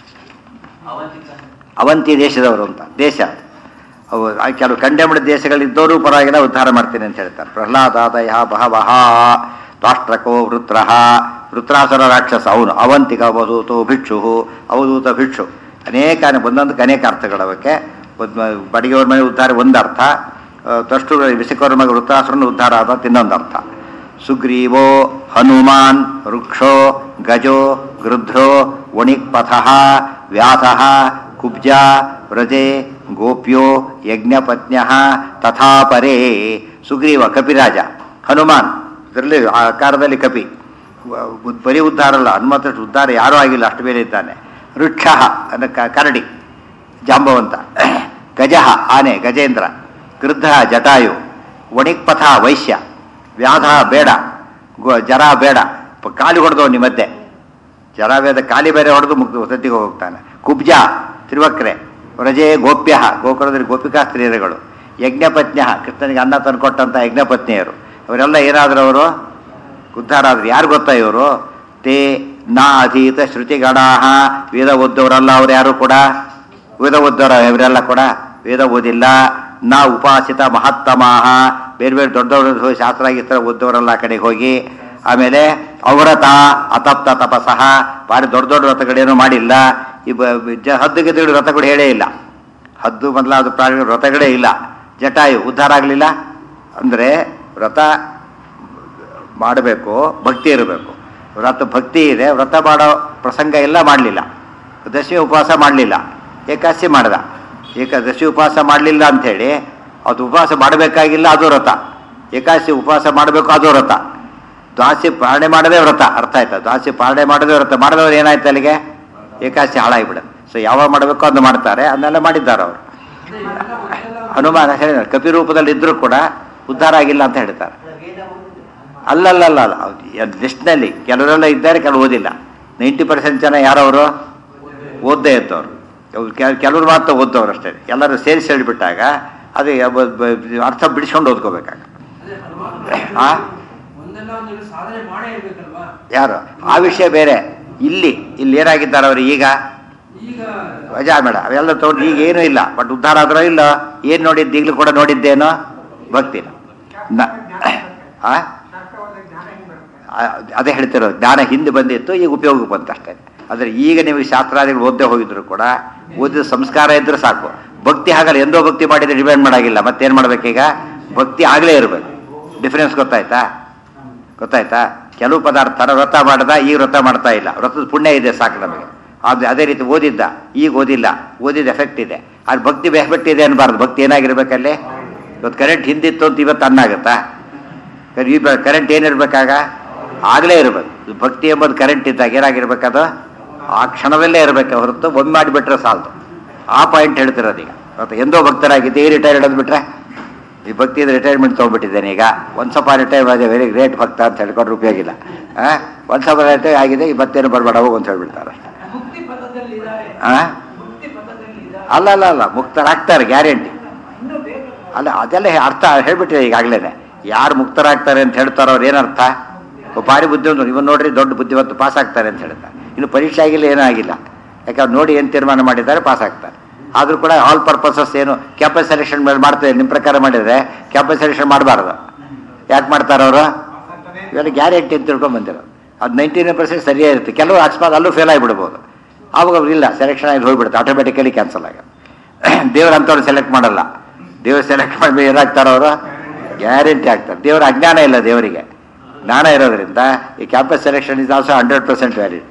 ಅವಂತಿ ದೇಶದವರು ಅಂತ ದೇಶ ಅದು. ಅವು ಆ ಕೆಲವು ಕಂಡೆಮಡ ದೇಶಗಳಿದ್ದವರು ಪರವಾಗಿಲ್ಲ ಉದ್ಧಾರ ಮಾಡ್ತೀನಿ ಅಂತ ಹೇಳ್ತಾರೆ ಪ್ರಹ್ಲಾದಾದಯ ಬಹವಹ ತ್ವಾಷ್ಟ್ರಕೋ ವೃತ್ರ ವೃತ್ರಾಸುರ ರಾಕ್ಷಸ ಅವನು ಅವಂತಿಕ ಅವಧೂತು ಭಿಕ್ಷು ಅವಧೂತ ಭಿಕ್ಷು ಅನೇಕ ಒಂದೊಂದಕ್ಕೆ ಅನೇಕ ಅರ್ಥಗಳವಕ್ಕೆ ಬಡಿಗೆಯವ್ರ ಮನೆ ಉದ್ಧಾರ ಒಂದು ಅರ್ಥ ತಷ್ಟು ವಿಸಿಕವ್ರ ಮಗ ವೃತ್ರಾಸುರನ ಉದ್ಧಾರ ಆದ ಇನ್ನೊಂದು ಅರ್ಥ ಸುಗ್ರೀವೋ ಹನುಮಾನ್ ವೃಕ್ಷೋ ಗಜೋ ಗೃಧ್ರೋ ವಣಿಕ್ಪಥ ವ್ಯಾಸ ಕುಬ್ಜ ವ್ರಜೆ ಗೋಪ್ಯೋ ಯಜ್ಞಪತ್ನ್ಯ ತಥಾ ಪರೇ ಸುಗ್ರೀವ ಕಪಿರಾಜ ಹನುಮಾನ್ ಇದರಲ್ಲಿ ಆ ಆಕಾರದಲ್ಲಿ ಕಪಿ ವ- ಉದ್- ಬರೀ ಉದ್ಧಾರ ಅಲ್ಲ ಹನುಮಂತ ಉದ್ಧಾರ ಯಾರೂ ಆಗಿಲ್ಲ ಅಷ್ಟು ಮೇಲೆ ಇದ್ದಾನೆ ವೃಕ್ಷ ಅಂದರೆ ಕ- ಕರಡಿ ಜಾಂಬವಂತ ಗಜಃ ಆನೆ ಗಜೇಂದ್ರ ಗೃದ್ಧ ಜಟಾಯು ವಣಿಕ್ಪಥ ವೈಶ್ಯ ವ್ಯಾಧ ಬೇಡ ಗೊ- ಜರ ಬೇಡ ಪ- ಕಾಲಿ ಹೊಡೆದವನಿ ಮಧ್ಯೆ ಜರಾವೇದ ಕಾಲಿ ಬೇರೆ ಹೊಡೆದು ಮುಗ್ದು ಸದ್ದಿಗೆ ಹೋಗ್ತಾನೆ ಕುಬ್ಜ ತಿರುವಕ್ರೆ ವ್ರಜೆ ಗೋಪ್ಯ ಗೋಕುಲದಲ್ಲಿ ಗೋಪಿಕಾ ಸ್ತ್ರೀಯರುಗಳು ಯಜ್ಞಪತ್ನ್ಯ ಕೃಷ್ಣನಿಗೆ ಅನ್ನ ತಂದುಕೊಟ್ಟಂಥ ಯಜ್ಞಪತ್ನಿಯರು ಅವರೆಲ್ಲ ಏನಾದ್ರು ಅವರು ಉದ್ಧಾರ ಆದ್ರು ಯಾರು ಗೊತ್ತಾ ಇವರು ತೇ ನಾ ಅಧೀತ ಶ್ರುತಿಗಣಾಹ ವೇದ ಓದ್ದವರಲ್ಲ ಅವ್ರು ಯಾರು ಕೂಡ ವೇದ ಓದ್ದವರ ಇವರೆಲ್ಲ ಕೂಡ ವೇದ ಓದಿಲ್ಲ ನಾ ಉಪಾಸಿತ ಮಹತ್ತಮಾಹ ಬೇರೆ ಬೇರೆ ದೊಡ್ಡ ದೊಡ್ಡ ಶಾಸ್ತ್ರ ಗೀಸ್ತ್ರ ಓದ್ದವರಲ್ಲ ಆ ಕಡೆಗೆ ಹೋಗಿ ಆಮೇಲೆ ಅವರತ ಅತಪ್ತ ತಪಸಃ ಭಾರಿ ದೊಡ್ಡ ದೊಡ್ಡ ವ್ರತಗಳೇನು ಮಾಡಿಲ್ಲ ಈ ಬ- ಬ- ಜ ಹದ್ದು ಗೆದ್ದುಗಳು ವ್ರತಗಳು ಹೇಳೇ ಇಲ್ಲ ಹದ್ದು ಮೊದಲಾದ ಪ್ರಾಣಿಗಳು ವ್ರತಗಳೇ ಇಲ್ಲ ಜಟಾಯು ಉದ್ಧಾರ ಆಗಲಿಲ್ಲ ಅಂದರೆ ವ್ರತ ಮಾಡಬೇಕು ಭಕ್ತಿ ಇರಬೇಕು ವ್ರತ ಭಕ್ತಿ ಇದೆ ವ್ರತ ಮಾಡೋ ಪ್ರಸಂಗ ಎಲ್ಲ ಮಾಡಲಿಲ್ಲ ದಶಮಿ ಉಪವಾಸ ಮಾಡಲಿಲ್ಲ ಏಕಾದಶಿ ಮಾಡ್ದ ಏಕಾದಶಿ ಉಪವಾಸ ಮಾಡಲಿಲ್ಲ ಅಂಥೇಳಿ ಅದು ಉಪವಾಸ ಮಾಡಬೇಕಾಗಿಲ್ಲ ಅದು ವ್ರತ ಏಕಾದಶಿ ಉಪವಾಸ ಮಾಡಬೇಕು ಅದು ವ್ರತ ದ್ವಾಸಿ ಪಾಲನೆ ಮಾಡದೇ ವ್ರತ ಅರ್ಥ ಆಯ್ತಾ ದ್ವಾಸಿ ಪಾಲನೆ ಮಾಡದೇ ವ್ರತ ಮಾಡಿದವ್ರು ಏನಾಯ್ತು ಅಲ್ಲಿಗೆ ಏಕಾದಶಿ ಹಾಳಾಗಿಬಿಡುತ್ತೆ ಸೊ ಯಾವಾಗ ಮಾಡಬೇಕು ಅದು ಮಾಡ್ತಾರೆ ಅದನ್ನೆಲ್ಲ ಮಾಡಿದ್ದಾರೆ ಅವರು ಹನುಮಾನ ಹೇಳಿದ್ದಾರೆ ಕಪಿ ರೂಪದಲ್ಲಿ ಇದ್ರೂ ಕೂಡ ಉದ್ಧಾರ ಆಗಿಲ್ಲ ಅಂತ ಹೇಳ್ತಾರೆ ಅಲ್ಲಲ್ಲಲ್ಲ ಲಿಸ್ಟ್ನಲ್ಲಿ ಕೆಲವರೆಲ್ಲ ಇದ್ದಾರೆ ಕೆಲವು ಓದಿಲ್ಲ ನೈಂಟಿ ಪರ್ಸೆಂಟ್ ಜನ ಯಾರವರು ಓದ್ದೇ ಇದ್ದವರು ಕೆಲವರು ಮಾತ್ರ ಓದ್ದವ್ರು ಅಷ್ಟೇ ಎಲ್ಲರೂ ಸೇರಿಸಿ ಹೇಳಿಬಿಟ್ಟಾಗ ಅದು ಯಾವ- ಬ- ಅರ್ಥ ಬಿಡಿಸ್ಕೊಂಡು ಓದ್ಕೋಬೇಕಾಗ ಆ ಒಂದಲ್ಲ ಒಂದು ಸಾಧನೆ ಮಾಡೇ ಇರ್ಬೇಕಲ್ವಾ ಯಾರು ಆ ವಿಷಯ ಬೇರೆ ಇಲ್ಲಿ ಇಲ್ಲಿ ಏನಾಗಿದ್ದಾರೆ ಅವರು ಈಗ ಈಗ ವಜಾ ಬೇಡ ಅವೆಲ್ಲ ತಗೊಂಡು ಈಗ ಏನೂ ಇಲ್ಲ ಬಟ್ ಉದ್ಧಾರ ಆದ್ರೂ ಇಲ್ಲ ಏನು ನೋಡಿದ್ದು ಈಗಲೂ ಕೂಡ ನೋಡಿದ್ದೇನೋ ಭಕ್ತಿನ ನ ಆ? ಶಾಸ್ತ್ರವಾದ ಜ್ಞಾನ ಹೆಂಗ್ ಬರುತ್ತೆ ಆ- ಅದೇ ಹೇಳ್ತಿರೋದು ಜ್ಞಾನ ಹಿಂದೆ ಬಂದಿತ್ತು ಈಗ ಉಪಯೋಗಕ್ಕೆ ಬಂತು ಅಷ್ಟೇ ಆದರೆ ಈಗ ನೀವು ಶಾಸ್ತ್ರಾದಿಗಳು ಓದ್ದೇ ಹೋಗಿದ್ರು ಕೂಡ ಓದಿದ ಸಂಸ್ಕಾರ ಇದ್ರೆ ಸಾಕು ಭಕ್ತಿ ಹಾಗಲ್ಲ ಎಂದೋ ಭಕ್ತಿ ಮಾಡಿದ್ರೆ ಡಿಪೆಂಡ್ ಮಾಡಾಗಿಲ್ಲ ಮತ್ತೇನು ಮಾಡ್ಬೇಕೀಗ ಭಕ್ತಿ ಆಗಲೇ ಇರಬೇಕು ಡಿಫರೆನ್ಸ್ ಗೊತ್ತಾಯ್ತಾ ಗೊತ್ತಾಯ್ತಾ ಕೆಲವು ಪದಾರ್ಥ ವ್ರತ ಮಾಡ್ದ ಈಗ ವ್ರತ ಮಾಡ್ತಾ ಇಲ್ಲ ವ್ರತದ ಪುಣ್ಯ ಇದೆ ಸಾಕು ನಮಗೆ ಅದು ಅದೇ ರೀತಿ ಓದಿದ್ದ ಈಗ ಓದಿಲ್ಲ ಓದಿದ ಎಫೆಕ್ಟ್ ಇದೆ ಅದು ಭಕ್ತಿ ಎಫೆಕ್ಟ್ ಇದೆ ಅನ್ಬಾರ್ದು ಭಕ್ತಿ ಏನಾಗಿರ್ಬೇಕಲ್ಲಿ ಇವತ್ತು ಕರೆಂಟ್ ಹಿಂದಿತ್ತು ಅಂತ ಇವತ್ತು ಅನ್ನಾಗುತ್ತಾ ಈ ಕರೆಂಟ್ ಏನಿರ್ಬೇಕಾಗ ಆಗಲೇ ಇರಬೇಕು ಭಕ್ತಿ ಎಂಬುದು ಕರೆಂಟ್ ಇದ್ದಾಗ ಏನಾಗಿರ್ಬೇಕದು ಆ ಕ್ಷಣದಲ್ಲೇ ಇರಬೇಕು ಹೊರತು ಒಮ್ಮೆ ಮಾಡಿಬಿಟ್ರೆ ಸಾಲದು ಆ ಪಾಯಿಂಟ್ ಹೇಳ್ತಿರೋದು ಈಗ ಮತ್ತು ಎಂದೋ ಭಕ್ತರಾಗಿದ್ದೆ ಈ ರಿಟೈರ್ ಹಿಡಿದ್ಬಿಟ್ರೆ ಈ ಭಕ್ತಿದ ರಿಟೈರ್ಮೆಂಟ್ ತೊಗೊಂಡ್ಬಿಟ್ಟಿದ್ದೇನೆ ಈಗ ಒಂದು ಸ್ವಲ್ಪ ರಿಟೈರ್ ಆದ ವೆರಿ ಗ್ರೇಟ್ ಭಕ್ತ ಅಂತ ಹೇಳ್ಕೊಂಡ್ರೆ ಉಪಯೋಗ ಇಲ್ಲ ಒಂದು ಸ್ವಲ್ಪ ರಿಟೈರ್ ಆಗಿದೆ ಈ ಮತ್ತೇನು ಬರಬೇಡ ಹೋಗು ಅಂತ ಹೇಳ್ಬಿಡ್ತಾರೆ ಅಷ್ಟೇ ಮುಕ್ತಿ ಪಥದಲ್ಲಿ ಇದ್ದಾರೆ ಆ? ಮುಕ್ತಿ ಪಥದಲ್ಲಿ ಇದ್ದಾರೆ ಅಲ್ಲ ಅಲ್ಲ ಅಲ್ಲ ಮುಕ್ತರಾಗ್ತಾರೆ ಗ್ಯಾರಂಟಿ ಇನ್ನೂ ಬೇಕು ಅಲ್ಲ ಅದೆಲ್ಲ ಹೇ- ಅರ್ಥ ಹೇಳ್ಬಿಟ್ಟಿದೆ ಈಗಾಗಲೇ ಯಾರು ಮುಕ್ತರಾಗ್ತಾರೆ ಅಂತ ಹೇಳ್ತಾರೋ ಅವ್ರು ಏನರ್ಥ ಒಬ್ಬ ಭಾರಿ ಬುದ್ಧಿವಂತ ಇವನ್ ನೋಡ್ರಿ ದೊಡ್ಡ ಬುದ್ಧಿವಂತ ಪಾಸ್ ಆಗ್ತಾರೆ ಅಂತ ಹೇಳ್ತಾರೆ ಇನ್ನು ಪರೀಕ್ಷೆ ಆಗಿಲ್ಲ ಏನೂ ಆಗಿಲ್ಲ ಯಾಕಂದ್ರೆ ನೋಡಿ ಏನು ತೀರ್ಮಾನ ಮಾಡಿದ್ದಾರೆ ಪಾಸ್ ಆಗ್ತಾರೆ ಆದರೂ ಕೂಡ ಆಲ್ ಪರ್ಪಸಸ್ ಏನು ಕ್ಯಾಂಪಸ್ ಸೆಲೆಕ್ಷನ್ ಮೇಲೆ ಮಾಡ್ತಾರೆ ನಿಮ್ಮ ಪ್ರಕಾರ ಮಾಡಿದರೆ ಕ್ಯಾಂಪಸ್ ಸೆಲೆಕ್ಷನ್ ಮಾಡಬಾರ್ದು ಯಾಕೆ ಮಾಡ್ತಾರೆ ಅವರು ಇವೆಲ್ಲ ಗ್ಯಾರಂಟಿ ಅಂತ ತಿಳ್ಕೊಂಡ್ ಬಂದಿರೋದು ಅದು ನೈಂಟಿ ನೈನ್ ಪರ್ಸೆಂಟ್ ಸರಿಯೇ ಇರುತ್ತೆ ಕೆಲವು ಅಕಸ್ಮಾತ್ ಅಲ್ಲೂ ಫೇಲ್ ಆಗಿಬಿಡ್ಬೋದು ಆವಾಗ ಅವ್ರು ಇಲ್ಲ ಸೆಲೆಕ್ಷನ್ ಆಗಿ ಹೋಗ್ಬಿಡುತ್ತೆ ಆಟೋಮೆಟಿಕಲಿ ಕ್ಯಾನ್ಸಲ್ ಆಗ ದೇವ್ರ ಅಂಥವ್ರು ಸೆಲೆಕ್ಟ್ ಮಾಡಲ್ಲ ದೇವ್ರು ಸೆಲೆಕ್ಟ್ ಮಾಡಿ ಏನಾಗ್ತಾರೋ ಅವರು ಗ್ಯಾರಂಟಿ ಆಗ್ತಾರೆ ದೇವರ ಅಜ್ಞಾನ ಇಲ್ಲ ದೇವರಿಗೆ ಜ್ಞಾನ ಇರೋದ್ರಿಂದ ಈ campus selection is also hundred percent valid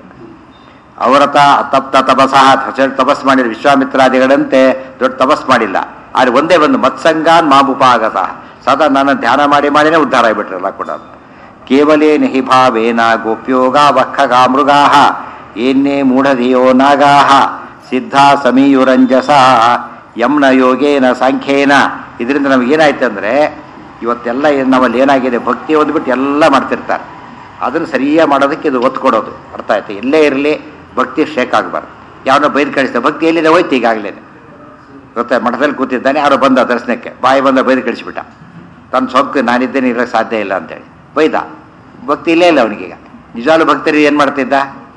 ಅವರತ ತಪ್ತ ತಪಸಃ ತಪಸ್- ತಪಸ್ ಮಾಡಿದ ವಿಶ್ವಾಮಿತ್ರಾದಿಗಳಂತೆ ದೊಡ್ಡ ತಪಸ್ ಮಾಡಿಲ್ಲ ಆದ್ರೆ ಒಂದೇ ಒಂದು ಮತ್ಸಂಗಾನ್ ಮಾಬುಪಾಗತ ಸದಾ ನನ್ನ ಧ್ಯಾನ ಮಾಡಿ ಮಾಡಿನೇ ಉದ್ಧಾರ ಆಗಿಬಿಟ್ರಲ್ಲ ಕೂಡ ಕೇವಲೇ ನಿಹಿಭಾವೇನ ಗೋಪ್ಯೋಗ ವಕ್ಕಗಾ ಮೃಗಾಹ ಏನ್ನೇ ಮೂಢಧಿಯೋ ನಾಗಾಹ ಸಿದ್ಧ ಸಮೀಯುರಂಜಸ ಯಮ್ನ ಯೋಗೇನ ಸಾಂಖ್ಯೇನ ಇದರಿಂದ ನಮಗೇನಾಯ್ತು ಅಂದರೆ ಇವತ್ತೆಲ್ಲ ಏನ್ ನಮ್ಮಲ್ಲಿ ಏನಾಗಿದೆ ಭಕ್ತಿ ಓದ್ಬಿಟ್ಟು ಎಲ್ಲ ಮಾಡ್ತಿರ್ತಾರೆ ಅದನ್ನು ಸರಿಯಾಗಿ ಮಾಡೋದಕ್ಕೆ ಇದು ಒತ್ತು ಕೊಡೋದು ಅರ್ಥ ಆಯ್ತು ಎಲ್ಲೇ ಇರಲಿ ಭಕ್ತಿ ಶೇಕ್ ಆಗಬಾರ್ದು ಯಾವನೋ ಬೈದು ಕಳಿಸ್ತಾರೆ ಭಕ್ತಿ ಎಲ್ಲಿದೆ ಹೋಯ್ತು ಈಗಾಗಲೇ ಗೊತ್ತಾ ಮಠದಲ್ಲಿ ಕೂತಿದ್ದಾನೆ ಯಾರೋ ಬಂದ ದರ್ಶನಕ್ಕೆ ಬಾಯಿ ಬಂದ ಬೈದು ಕಳಿಸ್ಬಿಟ್ಟ ತನ್ನ ಸೊಕ್ಕು ನಾನಿದ್ದೇನೆ ಇರೋಕ್ಕೆ ಸಾಧ್ಯ ಇಲ್ಲ ಅಂತೇಳಿ ಬೈದ ಭಕ್ತಿ ಇಲ್ಲೇ ಇಲ್ಲ ಅವನಿಗೀಗ ನಿಜವಾಗ್ಲೂ ಭಕ್ತರು ಏನು ಮಾಡ್ತಿದ್ದ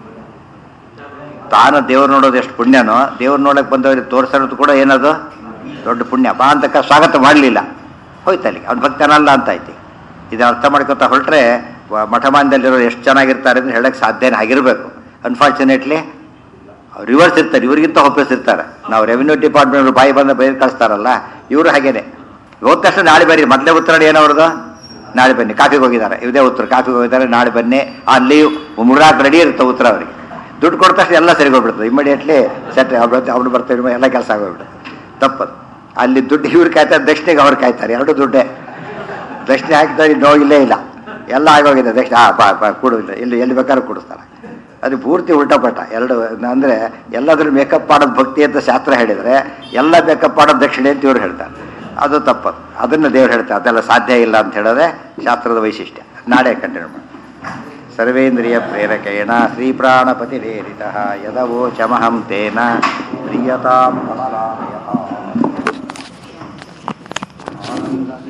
ತಾನು ದೇವ್ರು ನೋಡೋದು ಎಷ್ಟು ಪುಣ್ಯನೋ ದೇವ್ರು ನೋಡಕ್ಕೆ ಬಂದವರಿಗೆ ತೋರಿಸೋದು ಕೂಡ ಏನದು ದೊಡ್ಡ ಪುಣ್ಯ ಬಾ ಅಂತಕ್ಕ ಸ್ವಾಗತ ಮಾಡಲಿಲ್ಲ ಹೋಯ್ತು ಅಲ್ಲಿಗೆ ಅವ್ನ ಭಕ್ತನಲ್ಲ ಅಂತ ಆಯ್ತು ಇದು ಅರ್ಥ ಮಾಡ್ಕೊತಾ ಹೊರಟ್ರೆ ಮಠಮಾನ್ಯದಲ್ಲಿರೋ ಎಷ್ಟು ಚೆನ್ನಾಗಿರ್ತಾರೆ ಅಂದ್ರೆ ಹೇಳಕ್ಕೆ ಸಾಧ್ಯನೇ ಆಗಿರಬೇಕು ಅನ್ಫಾರ್ಚುನೇಟ್ಲಿ ರಿವರ್ಸ್ ಇರ್ತಾರೆ ಇವ್ರಿಗಿಂತ ಇರ್ತಾರೆ ನಾವು ರೆವಿನ್ಯೂ ಡಿಪಾರ್ಟ್ಮೆಂಟ್ ಬಾಯಿ ಬಂದ ಬೈದು ಕಳಿಸ್ತಾರಲ್ಲ ಇವರು ಹಾಗೇನೆ ಹೋದ ತಕ್ಷಣ ನಾಳೆ ಬರ್ರಿ ಮೊದಲೇ ಉತ್ತರ ಏನವ್ರದ್ದು ನಾಳೆ ಬನ್ನಿ ಕಾಫಿಗೆ ಹೋಗಿದ್ದಾರೆ ಇದೇ ಉತ್ತರ ಕಾಫಿಗೆ ಹೋಗಿದ್ದಾರೆ ನಾಳೆ ಬನ್ನಿ ಆ ಲೀವ್ ಮುರಾಕ್ ರೆಡಿ ಇರುತ್ತೆ ಉತ್ತರ ಅವರಿಗೆ ದುಡ್ಡು ಕೊಟ್ಟ ತಕ್ಷಣ ಎಲ್ಲ ಸರಿ ಹೋಗ್ಬಿಡ್ತದೆ ಇಮಿಡಿಯೇಟ್ಲಿ ಸೆಟ್ ಅವ್ನು ಬರ್ತಾರೆ ಎಲ್ಲ ಕೆಲಸ ಆಗೋಗ್ಬಿಡುತ್ತೆ ತಪ್ಪದು ಅಲ್ಲಿ ದುಡ್ಡು ಇವ್ರು ಕಾಯ್ತಾರೆ ದಕ್ಷಿಣೆಗೆ ಅವ್ರು ಕಾಯ್ತಾರೆ ಎರಡು ದುಡ್ಡೇ ದಕ್ಷಿಣೆ ಹಾಕಿದ್ರೆ ನೋವಿಲ್ಲೇ ಇಲ್ಲ ಎಲ್ಲ ಆಗೋಗಿದೆ ದಕ್ಷಿಣ ಆ ಬಾ ಬಾ ಕೊಡು ಇಲ್ಲ ಇಲ್ಲಿ ಎಲ್ಲಿ ಬೇಕಾದ್ರೂ ಕೊಡಿಸ್ತಾರೆ ಅದು ಪೂರ್ತಿ ಉಲ್ಟಪಟ್ಟ ಎರಡು ಅಂದರೆ ಎಲ್ಲಾದ್ರೂ ಮೇಕಪ್ ಮಾಡೋದು ಭಕ್ತಿ ಅಂತ ಶಾಸ್ತ್ರ ಹೇಳಿದರೆ ಎಲ್ಲ ಮೇಕಪ್ ಮಾಡೋದು ದಕ್ಷಿಣೆ ಅಂತ ಇವ್ರು ಹೇಳ್ತಾರೆ ಅದು ತಪ್ಪದು ಅದನ್ನು ದೇವ್ರು ಹೇಳ್ತಾರೆ ಅದೆಲ್ಲ ಸಾಧ್ಯ ಇಲ್ಲ ಅಂತ ಹೇಳೋದೇ ಶಾಸ್ತ್ರದ ವೈಶಿಷ್ಟ್ಯ ನಾಳೆ ಕಂಟಿನ್ಯೂ ಮಾಡಿ ಸರ್ವೇಂದ್ರಿಯ ಪ್ರೇರಕೇಣ ಶ್ರೀಪ್ರಾಣಪತಿರೇರಿತ ಯದವೋಚಮಹಂ ತೇನ ಪ್ರಿಯತಾಂ ಕಮಲಾಲಯಃ. ಆನಂದ